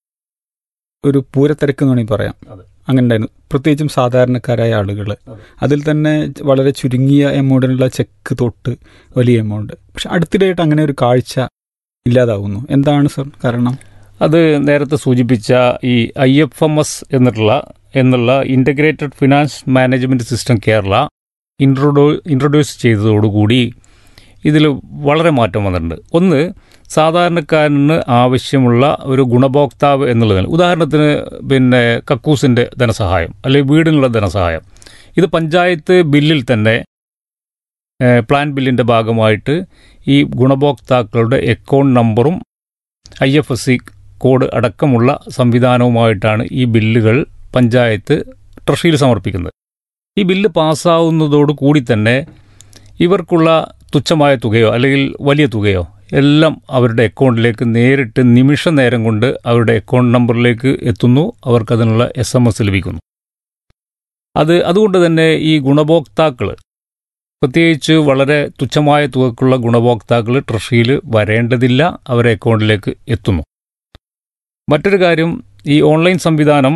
ഒരു പൂരത്തിരക്ക് എന്ന് വേണമെങ്കിൽ പറയാം അതെ. അങ്ങനെ ഉണ്ടായിരുന്നു പ്രത്യേകിച്ചും സാധാരണക്കാരായ ആളുകൾ അതിൽ തന്നെ വളരെ ചുരുങ്ങിയ എമൗണ്ടിനുള്ള ചെക്ക് തൊട്ട് വലിയ എമൗണ്ട് പക്ഷെ അടുത്തിടെയായിട്ട് അങ്ങനെ ഒരു കാഴ്ച ഇല്ലാതാവുന്നു എന്താണ് സർ കാരണം അത് നേരത്തെ സൂചിപ്പിച്ച ഈ ഐ എഫ് എം എസ് എന്നുള്ള എന്നുള്ള integrated finance management system Kerala ഇൻട്രൊഡ്യൂ ഇൻട്രൊഡ്യൂസ് ചെയ്തതോടുകൂടി ഇതിൽ വളരെ മാറ്റം വന്നിട്ടുണ്ട് ഒന്ന് സാധാരണക്കാരന് ആവശ്യമുള്ള ഒരു ഗുണഭോക്താവ് എന്നുള്ളതിന് ഉദാഹരണത്തിന് പിന്നെ കക്കൂസിൻ്റെ ധനസഹായം അല്ലെങ്കിൽ വീടിനുള്ള ധനസഹായം ഇത് പഞ്ചായത്ത് ബില്ലിൽ തന്നെ ഏഹ്, പ്ലാൻ ബില്ലിൻ്റെ ഭാഗമായിട്ട് ഈ ഗുണഭോക്താക്കളുടെ അക്കൗണ്ട് നമ്പറും I F S C code അടക്കമുള്ള സംവിധാനവുമായിട്ടാണ് ഈ ബില്ലുകൾ പഞ്ചായത്ത് ട്രഷറിയിൽ സമർപ്പിക്കുന്നത് ഈ ബില്ല് പാസ്സാവുന്നതോടു കൂടി തന്നെ ഇവർക്കുള്ള തുച്ഛമായ തുകയോ അല്ലെങ്കിൽ വലിയ തുകയോ എല്ലാം അവരുടെ അക്കൗണ്ടിലേക്ക് നേരിട്ട് നിമിഷ നേരം കൊണ്ട് അവരുടെ അക്കൗണ്ട് നമ്പറിലേക്ക് എത്തുന്നു അവർക്കതിനുള്ള എസ് എം എസ് ലഭിക്കുന്നു അത് അതുകൊണ്ട് തന്നെ ഈ ഗുണഭോക്താക്കൾ പ്രത്യേകിച്ച് വളരെ തുച്ഛമായ തുകക്കുള്ള ഗുണഭോക്താക്കൾ ട്രഷറിയിൽ വരേണ്ടതില്ല അവരുടെ അക്കൗണ്ടിലേക്ക് എത്തുന്നു മറ്റൊരു കാര്യം ഈ ഓൺലൈൻ സംവിധാനം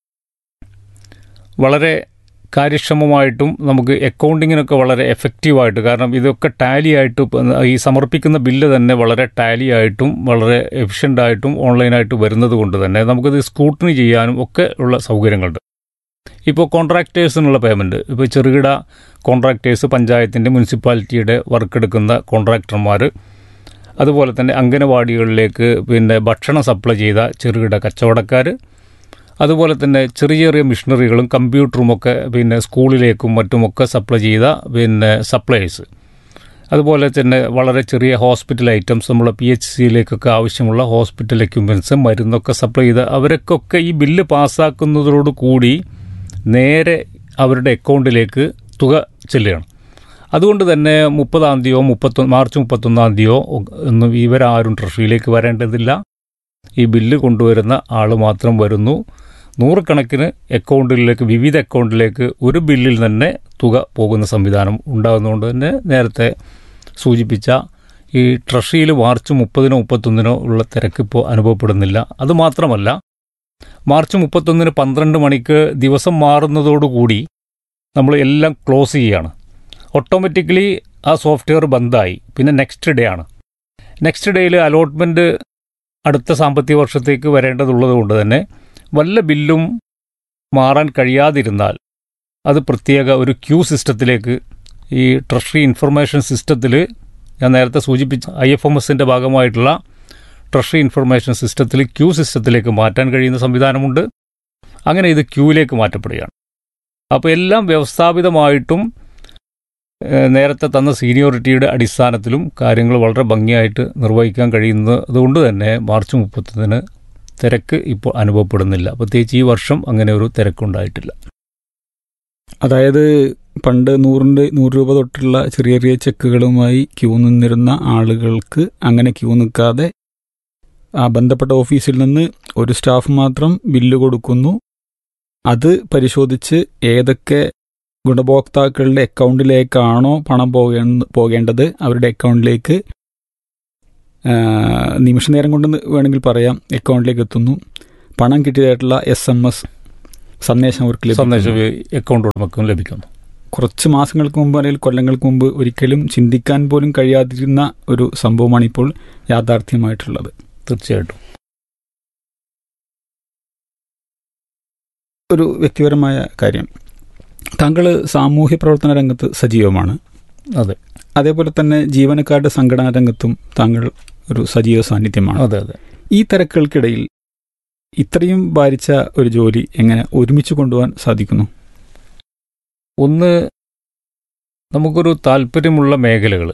വളരെ കാര്യക്ഷമമായിട്ടും നമുക്ക് അക്കൗണ്ടിങ്ങിനൊക്കെ വളരെ എഫക്റ്റീവായിട്ട് കാരണം ഇതൊക്കെ ടാലി ആയിട്ട് ഈ സമർപ്പിക്കുന്ന ബില്ല് തന്നെ വളരെ ടാലി ആയിട്ടും വളരെ എഫിഷ്യൻ്റ് ആയിട്ടും ഓൺലൈനായിട്ട് വരുന്നത് കൊണ്ട് തന്നെ നമുക്കത് സ്ക്രൂട്ടിനി ചെയ്യാനും ഒക്കെ ഉള്ള സൗകര്യങ്ങളുണ്ട് ഇപ്പോൾ കോൺട്രാക്ടേഴ്സിനുള്ള പേയ്മെൻറ്റ് ഇപ്പോൾ ചെറുകിട കോൺട്രാക്ടേഴ്സ് പഞ്ചായത്തിൻ്റെ മുനിസിപ്പാലിറ്റിയുടെ വർക്ക് എടുക്കുന്ന കോൺട്രാക്ടർമാർ അതുപോലെ തന്നെ അംഗനവാടികളിലേക്ക് പിന്നെ ഭക്ഷണം സപ്ലൈ ചെയ്ത ചെറുകിട കച്ചവടക്കാർ അതുപോലെ തന്നെ ചെറിയ ചെറിയ മിഷനറികളും കമ്പ്യൂട്ടറും ഒക്കെ പിന്നെ സ്കൂളിലേക്കും മറ്റുമൊക്കെ സപ്ലൈ ചെയ്ത പിന്നെ സപ്ലൈസ് അതുപോലെ തന്നെ വളരെ ചെറിയ ഹോസ്പിറ്റൽ ഐറ്റംസ് നമ്മൾ പി എച്ച് സിയിലേക്കൊക്കെ ആവശ്യമുള്ള ഹോസ്പിറ്റൽ എക്യുപ്മെൻറ്റ്സ് മരുന്നൊക്കെ സപ്ലൈ ചെയ്ത അവരൊക്കെ ഈ ബില്ല് പാസ്സാക്കുന്നതോടു കൂടി നേരെ അവരുടെ അക്കൗണ്ടിലേക്ക് തുക ചെല്ലുകയാണ് അതുകൊണ്ട് തന്നെ മുപ്പതാം തീയതിയോ മുപ്പത്തൊന്ന് മാർച്ച് മുപ്പത്തൊന്നാം തീയതിയോ ഒന്നും ഇവരാരും ട്രഷറിയിലേക്ക് വരേണ്ടതില്ല ഈ ബില്ല് കൊണ്ടുവരുന്ന ആൾ മാത്രം വരുന്നു നൂറുകണക്കിന് അക്കൗണ്ടിലേക്ക് വിവിധ അക്കൗണ്ടിലേക്ക് ഒരു ബില്ലിൽ തന്നെ തുക പോകുന്ന സംവിധാനം ഉണ്ടാകുന്നതുകൊണ്ട് തന്നെ നേരത്തെ സൂചിപ്പിച്ച ഈ ട്രഷറിയിൽ മാർച്ച് മുപ്പതിനോ മുപ്പത്തൊന്നിനോ ഉള്ള തിരക്ക് ഇപ്പോൾ അനുഭവപ്പെടുന്നില്ല അതുമാത്രമല്ല മാർച്ച് മുപ്പത്തൊന്നിന് പന്ത്രണ്ട് മണിക്ക് ദിവസം മാറുന്നതോടുകൂടി നമ്മൾ എല്ലാം ക്ലോസ് ചെയ്യുകയാണ് ഓട്ടോമാറ്റിക്കലി ആ സോഫ്റ്റ്വെയർ ബന്ധായി പിന്നെ നെക്സ്റ്റ് ഡേ ആണ് നെക്സ്റ്റ് ഡേയിൽ അലോട്ട്മെൻറ്റ് അടുത്ത സാമ്പത്തിക വർഷത്തേക്ക് വരേണ്ടതുള്ളത് കൊണ്ട് തന്നെ വല്ല ബില്ലും മാറാൻ കഴിയാതിരുന്നാൽ അത് പ്രത്യേക ഒരു ക്യൂ സിസ്റ്റത്തിലേക്ക് ഈ ട്രഷറി ഇൻഫർമേഷൻ സിസ്റ്റത്തിൽ ഞാൻ നേരത്തെ സൂചിപ്പിച്ച ഐ എഫ് എം എസിൻ്റെ ഭാഗമായിട്ടുള്ള ട്രഷറി ഇൻഫർമേഷൻ സിസ്റ്റത്തിൽ ക്യൂ സിസ്റ്റത്തിലേക്ക് മാറ്റാൻ കഴിയുന്ന സംവിധാനമുണ്ട് അങ്ങനെ ഇത് ക്യൂവിലേക്ക് മാറ്റപ്പെടുകയാണ് അപ്പോൾ എല്ലാം വ്യവസ്ഥാപിതമായിട്ടും ഏഹ്, നേരത്തെ തന്ന സീനിയോറിറ്റിയുടെ അടിസ്ഥാനത്തിലും കാര്യങ്ങൾ വളരെ ഭംഗിയായിട്ട് നിർവഹിക്കാൻ കഴിയുന്നത് അതുകൊണ്ട് തന്നെ മാർച്ച് മുപ്പത്തൊന്നിന് തിരക്ക് ഇപ്പോൾ അനുഭവപ്പെടുന്നില്ല പ്രത്യേകിച്ച് ഈ വർഷം അങ്ങനെ ഒരു തിരക്കുണ്ടായിട്ടില്ല അതായത് പണ്ട് നൂറിൻ്റെ നൂറ് രൂപ തൊട്ടുള്ള ചെറിയ ചെറിയ ചെക്കുകളുമായി ക്യൂ നിന്നിരുന്ന ആളുകൾക്ക് അങ്ങനെ ക്യൂ നിൽക്കാതെ ആ ബന്ധപ്പെട്ട ഓഫീസിൽ നിന്ന് ഒരു സ്റ്റാഫ് മാത്രം ബില്ല് കൊടുക്കുന്നു അത് പരിശോധിച്ച് ഏതൊക്കെ ഗുണഭോക്താക്കളുടെ അക്കൗണ്ടിലേക്കാണോ പണം പോകേ പോകേണ്ടത് അവരുടെ അക്കൗണ്ടിലേക്ക് ആ, നിമിഷ നേരം കൊണ്ട് വേണമെങ്കിൽ പറയാം അക്കൗണ്ടിലേക്ക് എത്തുന്നു പണം കിട്ടിയതായിട്ടുള്ള എസ് എം എസ് സന്ദേശം അവർക്ക് ലഭിക്കുന്നു. സന്ദേശം അക്കൗണ്ട് ഉടമക്കും ലഭിക്കുന്നു കുറച്ച് മാസങ്ങൾക്ക് മുമ്പ് അല്ലെങ്കിൽ കൊല്ലങ്ങൾക്ക് മുമ്പ് ഒരിക്കലും ചിന്തിക്കാൻ പോലും കഴിയാതിരുന്ന ഒരു സംഭവമാണ് ഇപ്പോൾ യാഥാർത്ഥ്യമായിട്ടുള്ളത് തീർച്ചയായിട്ടും ഒരു വ്യക്തിപരമായ കാര്യം താങ്കൾ സാമൂഹ്യ പ്രവർത്തന രംഗത്ത് സജീവമാണ് അതെ അതേപോലെ തന്നെ ജീവനക്കാരുടെ സംഘടനാ രംഗത്തും താങ്കൾ ഒരു സജീവ സാന്നിധ്യമാണ് അതെ അതെ ഈ തിരക്കുകൾക്കിടയിൽ ഇത്രയും ഭാരിച്ച ഒരു ജോലി എങ്ങനെ ഒരുമിച്ച് കൊണ്ടുപോകാൻ സാധിക്കുന്നു ഒന്ന് നമുക്കൊരു താല്പര്യമുള്ള മേഖലകൾ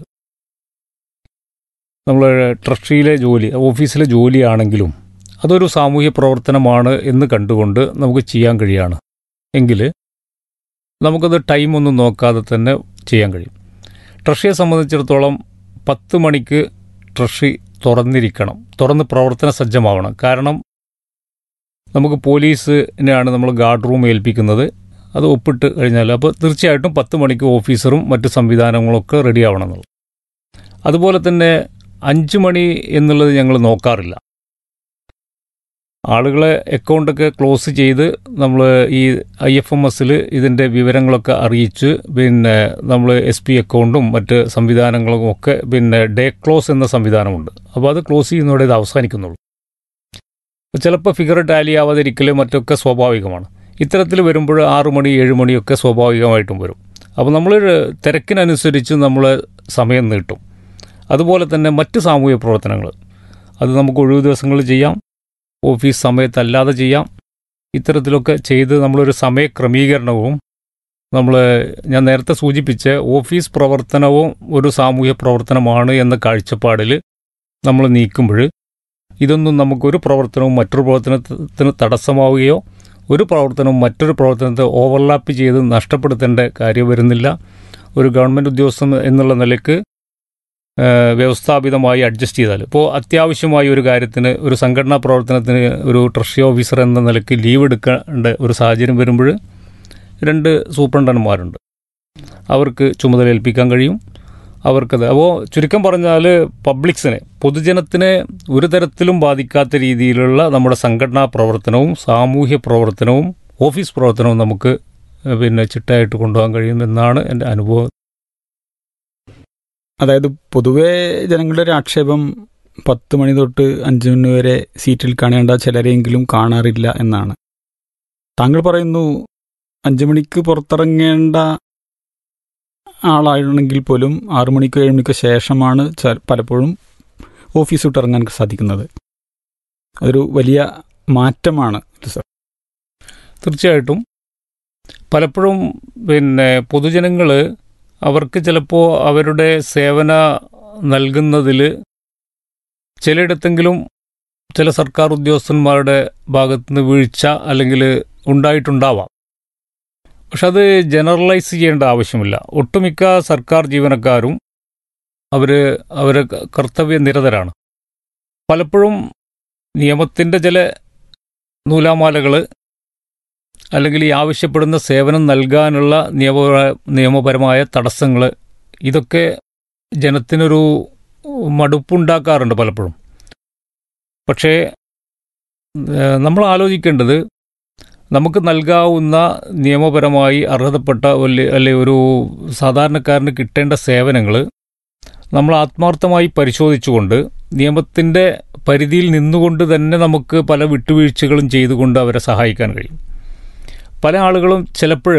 നമ്മൾ ട്രഷറിയിലെ ജോലി ഓഫീസിലെ ജോലിയാണെങ്കിലും അതൊരു സാമൂഹ്യ പ്രവർത്തനമാണ് എന്ന് കണ്ടുകൊണ്ട് നമുക്ക് ചെയ്യാൻ കഴിയാണ് എങ്കിൽ നമുക്കത് ടൈമൊന്നും നോക്കാതെ തന്നെ ചെയ്യാൻ കഴിയും ട്രഷറിയെ സംബന്ധിച്ചിടത്തോളം പത്ത് മണിക്ക് ട്രഷറി തുറന്നിരിക്കണം തുറന്ന് പ്രവർത്തന സജ്ജമാവണം കാരണം നമുക്ക് പോലീസിനെയാണ് നമ്മൾ ഗാർഡ് റൂം ഏൽപ്പിക്കുന്നത് അത് ഒപ്പിട്ട് കഴിഞ്ഞാൽ അപ്പോൾ തീർച്ചയായിട്ടും പത്ത് മണിക്ക് ഓഫീസറും മറ്റ് സംവിധാനങ്ങളൊക്കെ റെഡി ആവണം എന്നുള്ളത് അതുപോലെ തന്നെ അഞ്ച് മണി എന്നുള്ളത് ഞങ്ങൾ നോക്കാറില്ല ആളുകളെ അക്കൗണ്ടൊക്കെ ക്ലോസ് ചെയ്ത് നമ്മൾ ഈ ഐ എഫ് എം എസിൽ ഇതിൻ്റെ വിവരങ്ങളൊക്കെ അറിയിച്ച് പിന്നെ നമ്മൾ എസ് പി അക്കൗണ്ടും മറ്റ് സംവിധാനങ്ങളും ഒക്കെ പിന്നെ ഡേ ക്ലോസ് എന്ന സംവിധാനമുണ്ട് അപ്പോൾ അത് ക്ലോസ് ചെയ്യുന്നതോടെ ഇത് അവസാനിക്കുന്നുള്ളൂ ചിലപ്പോൾ ഫിഗർ ടാലി ആവാതിരിക്കൽ മറ്റൊക്കെ സ്വാഭാവികമാണ് ഇത്തരത്തിൽ വരുമ്പോൾ ആറു മണി ഏഴ് മണിയൊക്കെ സ്വാഭാവികമായിട്ടും വരും അപ്പോൾ നമ്മൾ തിരക്കിനനുസരിച്ച് നമ്മൾ സമയം നീട്ടും അതുപോലെ തന്നെ മറ്റ് സാമൂഹ്യ പ്രവർത്തനങ്ങൾ അത് നമുക്ക് ഒഴിവു ദിവസങ്ങളിൽ ചെയ്യാം ഓഫീസ് സമയത്തല്ലാതെ ചെയ്യാം ഇത്തരത്തിലൊക്കെ ചെയ്ത് നമ്മളൊരു സമയ ക്രമീകരണവും നമ്മൾ ഞാൻ നേരത്തെ സൂചിപ്പിച്ച ഓഫീസ് പ്രവർത്തനവും ഒരു സാമൂഹ്യ പ്രവർത്തനമാണ് എന്ന കാഴ്ചപ്പാടിൽ നമ്മൾ നീക്കുമ്പോൾ ഇതൊന്നും നമുക്കൊരു പ്രവർത്തനവും മറ്റൊരു പ്രവർത്തനത്തിന് തടസ്സമാവുകയോ ഒരു പ്രവർത്തനവും മറ്റൊരു പ്രവർത്തനത്തെ ഓവർലാപ്പ് ചെയ്ത് നഷ്ടപ്പെടുത്തേണ്ട കാര്യം വരുന്നില്ല ഒരു ഗവൺമെൻറ് ഉദ്യോഗസ്ഥൻ എന്നുള്ള നിലയ്ക്ക് ഏഹ്, വ്യവസ്ഥാപിതമായി അഡ്ജസ്റ്റ് ചെയ്താൽ ഇപ്പോൾ അത്യാവശ്യമായ ഒരു കാര്യത്തിന് ഒരു സംഘടനാ പ്രവർത്തനത്തിന് ഒരു ട്രഷറി ഓഫീസർ എന്ന നിലയ്ക്ക് ലീവ് എടുക്കേണ്ട ഒരു സാഹചര്യം വരുമ്പോൾ രണ്ട് സൂപ്രണ്ടന്മാരുണ്ട് അവർക്ക് ചുമതല ഏൽപ്പിക്കാൻ കഴിയും അവർക്കത് അപ്പോൾ ചുരുക്കം പറഞ്ഞാൽ പബ്ലിക്സിനെ പൊതുജനത്തിനെ ഒരു തരത്തിലും ബാധിക്കാത്ത രീതിയിലുള്ള നമ്മുടെ സംഘടനാ പ്രവർത്തനവും സാമൂഹ്യ പ്രവർത്തനവും ഓഫീസ് പ്രവർത്തനവും നമുക്ക് ഏഹ്, പിന്നെ ചിട്ടയായിട്ട് കൊണ്ടുപോകാൻ കഴിയുമെന്നാണ് എൻ്റെ അനുഭവം അതായത് പൊതുവേ ജനങ്ങളുടെ ഒരു ആക്ഷേപം പത്ത് മണി തൊട്ട് അഞ്ച് മണി വരെ സീറ്റിൽ കാണേണ്ട ചിലരെങ്കിലും കാണാറില്ല എന്നാണ് താങ്കൾ പറയുന്നു അഞ്ചു മണിക്ക് പുറത്തിറങ്ങേണ്ട ആളാണെങ്കിൽ പോലും ആറു മണിക്കോ ഏഴ് മണിക്കോ ശേഷമാണ് ച- പലപ്പോഴും ഓഫീസ് വിട്ട് ഇറങ്ങാൻ സാധിക്കുന്നത് അതൊരു വലിയ മാറ്റമാണ് ഇത് സർ തീർച്ചയായിട്ടും പലപ്പോഴും പിന്നെ പൊതുജനങ്ങൾ അവർക്ക് ചിലപ്പോൾ അവരുടെ സേവന നൽകുന്നതിൽ ചിലയിടത്തെങ്കിലും ചില സർക്കാർ ഉദ്യോഗസ്ഥന്മാരുടെ ഭാഗത്തുനിന്ന് വീഴ്ച അല്ലെങ്കിൽ ഉണ്ടായിട്ടുണ്ടാവാം പക്ഷെ അത് ജനറലൈസ് ചെയ്യേണ്ട ആവശ്യമില്ല ഒട്ടുമിക്ക സർക്കാർ ജീവനക്കാരും അവർ അവർ കർത്തവ്യ നിരതരാണ് പലപ്പോഴും നിയമത്തിൻ്റെ ചില നൂലാമാലകൾ അല്ലെങ്കിൽ ഈ ആവശ്യപ്പെടുന്ന സേവനം നൽകാനുള്ള നിയമ നിയമപരമായ തടസ്സങ്ങൾ ഇതൊക്കെ ജനത്തിനൊരു മടുപ്പുണ്ടാക്കാറുണ്ട് പലപ്പോഴും പക്ഷേ ഏഹ്, നമ്മൾ ആലോചിക്കേണ്ടത് നമുക്ക് നൽകാവുന്ന നിയമപരമായി അർഹതപ്പെട്ട ഒരു അല്ലെ ഒരു സാധാരണക്കാരന് കിട്ടേണ്ട സേവനങ്ങൾ നമ്മൾ ആത്മാർത്ഥമായി പരിശോധിച്ചുകൊണ്ട് നിയമത്തിൻ്റെ പരിധിയിൽ നിന്നുകൊണ്ട് തന്നെ നമുക്ക് പല വിട്ടുവീഴ്ചകളും ചെയ്തുകൊണ്ട് അവരെ സഹായിക്കാൻ കഴിയും പല ആളുകളും ചിലപ്പോൾ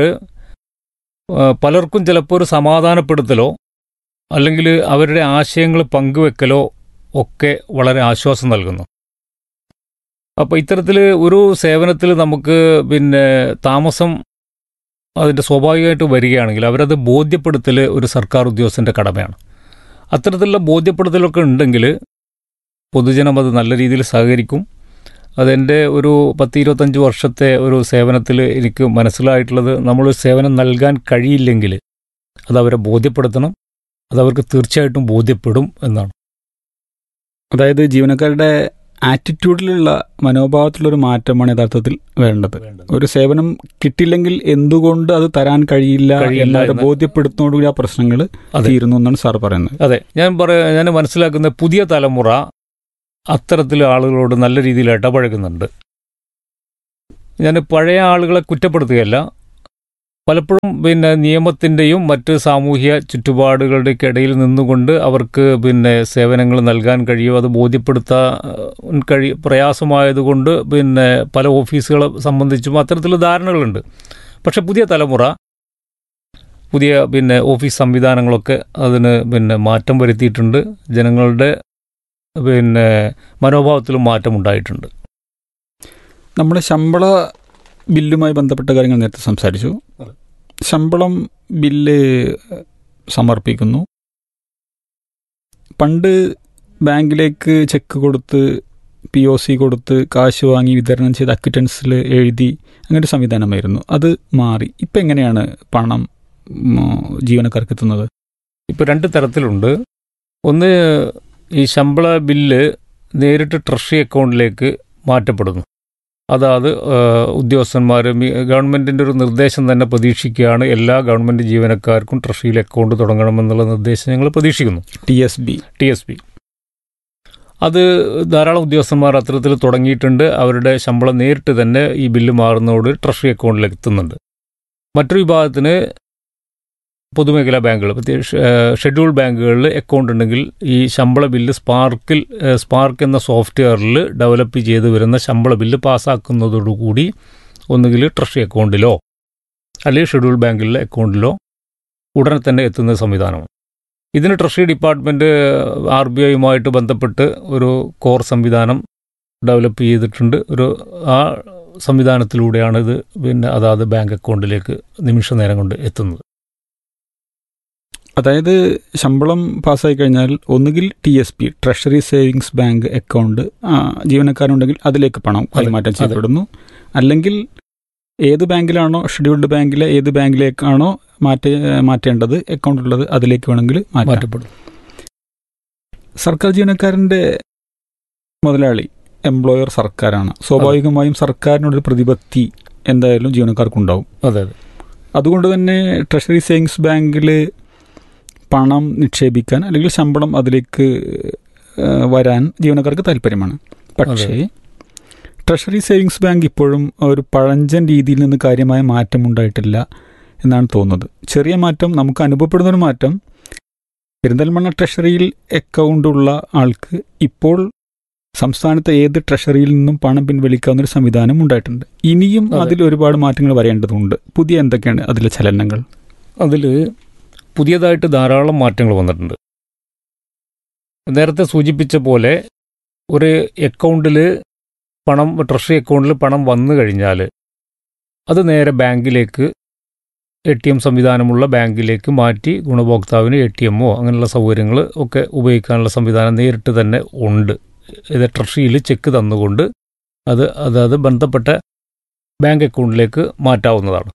പലർക്കും ചിലപ്പോൾ ഒരു സമാധാനപ്പെടുത്തലോ അല്ലെങ്കിൽ അവരുടെ ആശയങ്ങൾ പങ്കുവെക്കലോ ഒക്കെ വളരെ ആശ്വാസം നൽകുന്നു അപ്പോൾ ഇത്തരത്തിൽ ഒരു സേവനത്തിൽ നമുക്ക് പിന്നെ താമസം അതിൻ്റെ സ്വാഭാവികമായിട്ട് വരികയാണെങ്കിൽ അവരത് ബോധ്യപ്പെടുത്തൽ ഒരു സർക്കാർ ഉദ്യോഗസ്ഥൻ്റെ കടമയാണ് അത്തരത്തിലുള്ള ബോധ്യപ്പെടുത്തലൊക്കെ ഉണ്ടെങ്കിൽ പൊതുജനം അത് നല്ല രീതിയിൽ സഹകരിക്കും അതെൻ്റെ ഒരു പത്ത് ഇരുപത്തഞ്ച് വർഷത്തെ ഒരു സേവനത്തിൽ എനിക്ക് മനസ്സിലായിട്ടുള്ളത് നമ്മൾ സേവനം നൽകാൻ കഴിയില്ലെങ്കിൽ അത് അവരെ ബോധ്യപ്പെടുത്തണം അത് അവർക്ക് തീർച്ചയായിട്ടും ബോധ്യപ്പെടും എന്നാണ് അതായത് ജീവനക്കാരുടെ ആറ്റിറ്റ്യൂഡിലുള്ള മനോഭാവത്തിലുള്ള ഒരു മാറ്റമാണ് യഥാർത്ഥത്തിൽ വേണ്ടത് ഒരു സേവനം കിട്ടില്ലെങ്കിൽ എന്തുകൊണ്ട് അത് തരാൻ കഴിയില്ല കഴിയില്ല എന്നവരെ എന്ന്. ബോധ്യപ്പെടുത്തുന്നതോടുകൂടി ആ പ്രശ്നങ്ങൾ അതെ. തീരുന്നു എന്നാണ് സാർ പറയുന്നത് അതെ ഞാൻ പറയാ ഞാൻ മനസ്സിലാക്കുന്ന പുതിയ തലമുറ അത്തരത്തിൽ ആളുകളോട് നല്ല രീതിയിൽ ഇടപഴകുന്നുണ്ട് ഞാൻ പഴയ ആളുകളെ കുറ്റപ്പെടുത്തുകയല്ല പലപ്പോഴും പിന്നെ നിയമത്തിൻ്റെയും മറ്റ് സാമൂഹ്യ ചുറ്റുപാടുകളുടെയൊക്കെ ഇടയിൽ നിന്നുകൊണ്ട് അവർക്ക് പിന്നെ സേവനങ്ങൾ നൽകാൻ കഴിയും അത് ബോധ്യപ്പെടുത്താൻ കഴി പ്രയാസമായതുകൊണ്ട് പിന്നെ പല ഓഫീസുകളെ സംബന്ധിച്ചും അത്തരത്തിലുള്ള ധാരണകളുണ്ട് പക്ഷെ പുതിയ തലമുറ പുതിയ പിന്നെ ഓഫീസ് സംവിധാനങ്ങളൊക്കെ അതിന് പിന്നെ മാറ്റം വരുത്തിയിട്ടുണ്ട് ജനങ്ങളുടെ പിന്നെ മനോഭാവത്തിലും മാറ്റം ഉണ്ടായിട്ടുണ്ട് നമ്മൾ ശമ്പള ബില്ലുമായി ബന്ധപ്പെട്ട കാര്യങ്ങൾ നേരത്തെ സംസാരിച്ചു അതെ. ശമ്പളം ബില്ല് സമർപ്പിക്കുന്നു പണ്ട് ബാങ്കിലേക്ക് ചെക്ക് കൊടുത്ത് പി ഒ സി കൊടുത്ത് കാശ് വാങ്ങി വിതരണം ചെയ്ത് അക്വിറ്റൻസിൽ എഴുതി അങ്ങനെ ഒരു സംവിധാനമായിരുന്നു അത് മാറി ഇപ്പം എങ്ങനെയാണ് പണം ഉം, ജീവനക്കാർക്ക് എത്തുന്നത് ഇപ്പോൾ രണ്ട് തരത്തിലുണ്ട് ഒന്ന് ഈ ശമ്പള ബില്ല് നേരിട്ട് ട്രഷറി അക്കൗണ്ടിലേക്ക് മാറ്റപ്പെടുന്നു അതായത് ഉദ്യോഗസ്ഥന്മാർ ഗവൺമെൻറ്റിൻ്റെ ഒരു നിർദ്ദേശം തന്നെ പ്രതീക്ഷിക്കുകയാണ് എല്ലാ ഗവൺമെൻറ് ജീവനക്കാർക്കും ട്രഷറിയിൽ അക്കൗണ്ട് തുടങ്ങണമെന്നുള്ള നിർദ്ദേശം ഞങ്ങൾ പ്രതീക്ഷിക്കുന്നു T S B T S P അത് ധാരാളം ഉദ്യോഗസ്ഥന്മാർ അത്തരത്തിൽ തുടങ്ങിയിട്ടുണ്ട് അവരുടെ ശമ്പളം നേരിട്ട് തന്നെ ഈ ബില്ല് മാറുന്നതോട് ട്രഷറി അക്കൗണ്ടിലേക്ക് എത്തുന്നുണ്ട് മറ്റൊരു വിഭാഗത്തിന് പൊതുമേഖലാ ബാങ്കുകൾ പ്രത്യേകിച്ച് ഷെഡ്യൂൾ ബാങ്കുകളിൽ അക്കൗണ്ട് ഉണ്ടെങ്കിൽ ഈ ശമ്പള ബില്ല് സ്പാർക്കിൽ ഏഹ്, സ്പാർക്ക് എന്ന സോഫ്റ്റ്വെയറിൽ ഡെവലപ്പ് ചെയ്ത് വരുന്ന ശമ്പള ബില്ല് പാസ്സാക്കുന്നതോടുകൂടി ഒന്നുകിൽ ട്രഷറി അക്കൗണ്ടിലോ അല്ലെങ്കിൽ ഷെഡ്യൂൾ ബാങ്കിലെ അക്കൗണ്ടിലോ ഉടനെ തന്നെ എത്തുന്ന സംവിധാനമാണ് ഇതിന് ട്രഷറി ഡിപ്പാർട്ട്മെൻറ്റ് ആർ ബി ഐയുമായിട്ട് ബന്ധപ്പെട്ട് ഒരു കോർ സംവിധാനം ഡെവലപ്പ് ചെയ്തിട്ടുണ്ട് ഒരു ആ സംവിധാനത്തിലൂടെയാണ് ഇത് പിന്നെ അതാത് ബാങ്ക് അക്കൗണ്ടിലേക്ക് നിമിഷ നേരം കൊണ്ട് എത്തുന്നത് അതായത് ശമ്പളം പാസ്സായി കഴിഞ്ഞാൽ ഒന്നുകിൽ T S P treasury savings bank account ആ, ജീവനക്കാരുണ്ടെങ്കിൽ അതിലേക്ക് പണം കൈമാറ്റം അതെ. ചെയ്യപ്പെടുന്നു അല്ലെങ്കിൽ ഏത് ബാങ്കിലാണോ ഷെഡ്യൂൾഡ് ബാങ്കിലെ ഏത് ബാങ്കിലേക്കാണോ മാറ്റ മാറ്റേണ്ടത് അക്കൗണ്ട് ഉള്ളത് അതിലേക്ക് വേണമെങ്കിൽ മാറ്റാം മാറ്റപ്പെടും സർക്കാർ ജീവനക്കാരന്റെ മുതലാളി എംപ്ലോയർ സർക്കാരാണ് സ്വാഭാവികമായും സർക്കാരിനോടൊരു പ്രതിപത്തി എന്തായാലും ജീവനക്കാർക്കുണ്ടാവും അതെ അതെ അതുകൊണ്ട് തന്നെ ട്രഷറി സേവിങ്സ് ബാങ്കിൽ പണം നിക്ഷേപിക്കാൻ അല്ലെങ്കിൽ ശമ്പളം അതിലേക്ക് ഏഹ്, വരാൻ ജീവനക്കാർക്ക് താല്പര്യമാണ് പക്ഷേ ട്രഷറി സേവിങ്സ് ബാങ്ക് ഇപ്പോഴും ഒരു പഴഞ്ചൻ രീതിയിൽ നിന്ന് കാര്യമായ മാറ്റമുണ്ടായിട്ടില്ല എന്നാണ് തോന്നുന്നത് ചെറിയ മാറ്റം നമുക്ക് അനുഭവപ്പെടുന്ന ഒരു മാറ്റം പെരിന്തൽമണ്ണ ട്രഷറിയിൽ അക്കൗണ്ട് ഉള്ള ആൾക്ക് ഇപ്പോൾ സംസ്ഥാനത്തെ ഏത് ട്രഷറിയിൽ നിന്നും പണം പിൻവലിക്കാവുന്ന ഒരു സംവിധാനം ഉണ്ടായിട്ടുണ്ട് ഇനിയും അതെ. അതിൽ ഒരുപാട് മാറ്റങ്ങൾ വരേണ്ടതുണ്ട് പുതിയ എന്തൊക്കെയാണ് അതിലെ ചലനങ്ങൾ അതിൽ പുതിയതായിട്ട് ധാരാളം മാറ്റങ്ങൾ വന്നിട്ടുണ്ട് നേരത്തെ സൂചിപ്പിച്ച പോലെ ഒരു അക്കൗണ്ടിൽ പണം ട്രഷറി അക്കൗണ്ടിൽ പണം വന്നു കഴിഞ്ഞാൽ അത് നേരെ ബാങ്കിലേക്ക് എ ടി എം സംവിധാനമുള്ള ബാങ്കിലേക്ക് മാറ്റി ഗുണഭോക്താവിന് എ ടി എമ്മോ അങ്ങനെയുള്ള സൗകര്യങ്ങൾ ഒക്കെ ഉപയോഗിക്കാനുള്ള സംവിധാനം നേരിട്ട് തന്നെ ഉണ്ട് ഇത് ട്രഷറിയിൽ ചെക്ക് തന്നുകൊണ്ട് അത് അതായത് ബന്ധപ്പെട്ട ബാങ്ക് അക്കൗണ്ടിലേക്ക് മാറ്റാവുന്നതാണ്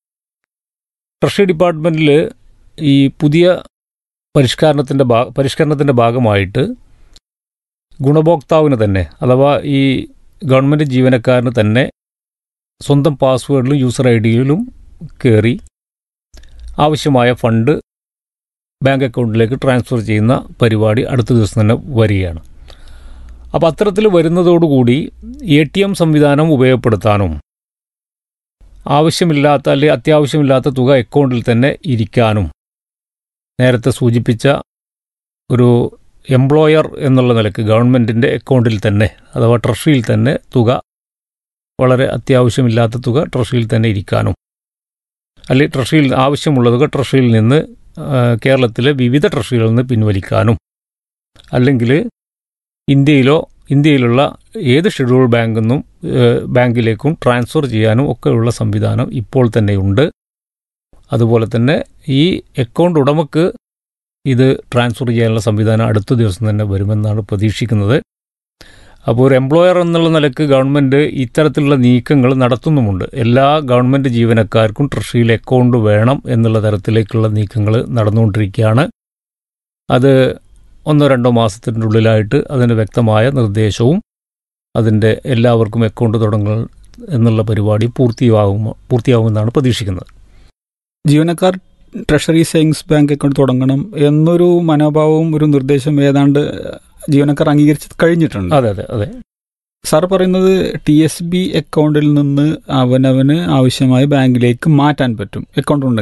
ട്രഷറി ഡിപ്പാർട്ട്മെൻറ്റിൽ ഈ പുതിയ പരിഷ്കരണത്തിൻ്റെ ഭാ പരിഷ്കരണത്തിൻ്റെ ഭാഗമായിട്ട് ഗുണഭോക്താവിന് തന്നെ അഥവാ ഈ ഗവൺമെൻറ് ജീവനക്കാരന് തന്നെ സ്വന്തം പാസ്വേഡിലും യൂസർ ഐ ഡിയിലും കയറി ആവശ്യമായ ഫണ്ട് ബാങ്ക് അക്കൗണ്ടിലേക്ക് ട്രാൻസ്ഫർ ചെയ്യുന്ന പരിപാടി അടുത്ത ദിവസം തന്നെ വരികയാണ് അപ്പോൾ അത്തരത്തിൽ വരുന്നതോടുകൂടി എ ടി എം സംവിധാനം ഉപയോഗപ്പെടുത്താനും ആവശ്യമില്ലാത്ത അല്ലെങ്കിൽ അത്യാവശ്യമില്ലാത്ത തുക അക്കൗണ്ടിൽ തന്നെ ഇരിക്കാനും നേരത്തെ സൂചിപ്പിച്ച ഒരു എംപ്ലോയർ എന്നുള്ള നിലക്ക് ഗവൺമെൻറ്റിൻ്റെ അക്കൗണ്ടിൽ തന്നെ അഥവാ ട്രഷറിയിൽ തന്നെ തുക വളരെ അത്യാവശ്യമില്ലാത്ത തുക ട്രഷറിയിൽ തന്നെ ഇരിക്കാനും അല്ലെങ്കിൽ ട്രഷറിയിൽ ആവശ്യമുള്ള തുക ട്രഷറിയിൽ നിന്ന് ആ, കേരളത്തിലെ വിവിധ ട്രഷറികളിൽ നിന്ന് പിൻവലിക്കാനും അല്ലെങ്കിൽ ഇന്ത്യയിലോ ഇന്ത്യയിലുള്ള ഏത് ഷെഡ്യൂൾ ബാങ്കിൽ നിന്നും ഏഹ്, ബാങ്കിലേക്കും ട്രാൻസ്ഫർ ചെയ്യാനും ഒക്കെയുള്ള സംവിധാനം ഇപ്പോൾ തന്നെയുണ്ട് അതുപോലെ തന്നെ ഈ അക്കൗണ്ട് ഉടമക്ക് ഇത് ട്രാൻസ്ഫർ ചെയ്യാനുള്ള സംവിധാനം അടുത്ത ദിവസം തന്നെ വരുമെന്നാണ് പ്രതീക്ഷിക്കുന്നത് അപ്പോൾ ഒരു എംപ്ലോയർ എന്നുള്ള നിലക്ക് ഗവൺമെൻറ് ഇത്തരത്തിലുള്ള നീക്കങ്ങൾ നടത്തുന്നുമുണ്ട് എല്ലാ ഗവൺമെൻറ് ജീവനക്കാർക്കും ട്രഷറിയിൽ അക്കൗണ്ട് വേണം എന്നുള്ള തരത്തിലേക്കുള്ള നീക്കങ്ങൾ നടന്നുകൊണ്ടിരിക്കുകയാണ് അത് ഒന്നോ രണ്ടോ മാസത്തിൻ്റെ ഉള്ളിലായിട്ട് അതിന് വ്യക്തമായ നിർദ്ദേശവും അതിൻ്റെ എല്ലാവർക്കും അക്കൗണ്ട് തുടങ്ങൽ എന്നുള്ള പരിപാടി പൂർത്തിയാകും പൂർത്തിയാകുമെന്നാണ് പ്രതീക്ഷിക്കുന്നത് ജീവനക്കാർ ട്രഷറി സേവിങ്സ് ബാങ്ക് അക്കൗണ്ട് തുടങ്ങണം എന്നൊരു മനോഭാവവും ഒരു നിർദ്ദേശം ഏതാണ്ട് ജീവനക്കാർ അംഗീകരിച്ച് കഴിഞ്ഞിട്ടുണ്ട് അതെ അതെ അതെ സാർ പറയുന്നത് ടി എസ് ബി അക്കൗണ്ടിൽ നിന്ന് അവനവന് ആവശ്യമായ ബാങ്കിലേക്ക് മാറ്റാൻ പറ്റും അക്കൗണ്ട് ഉണ്ടെങ്കിൽ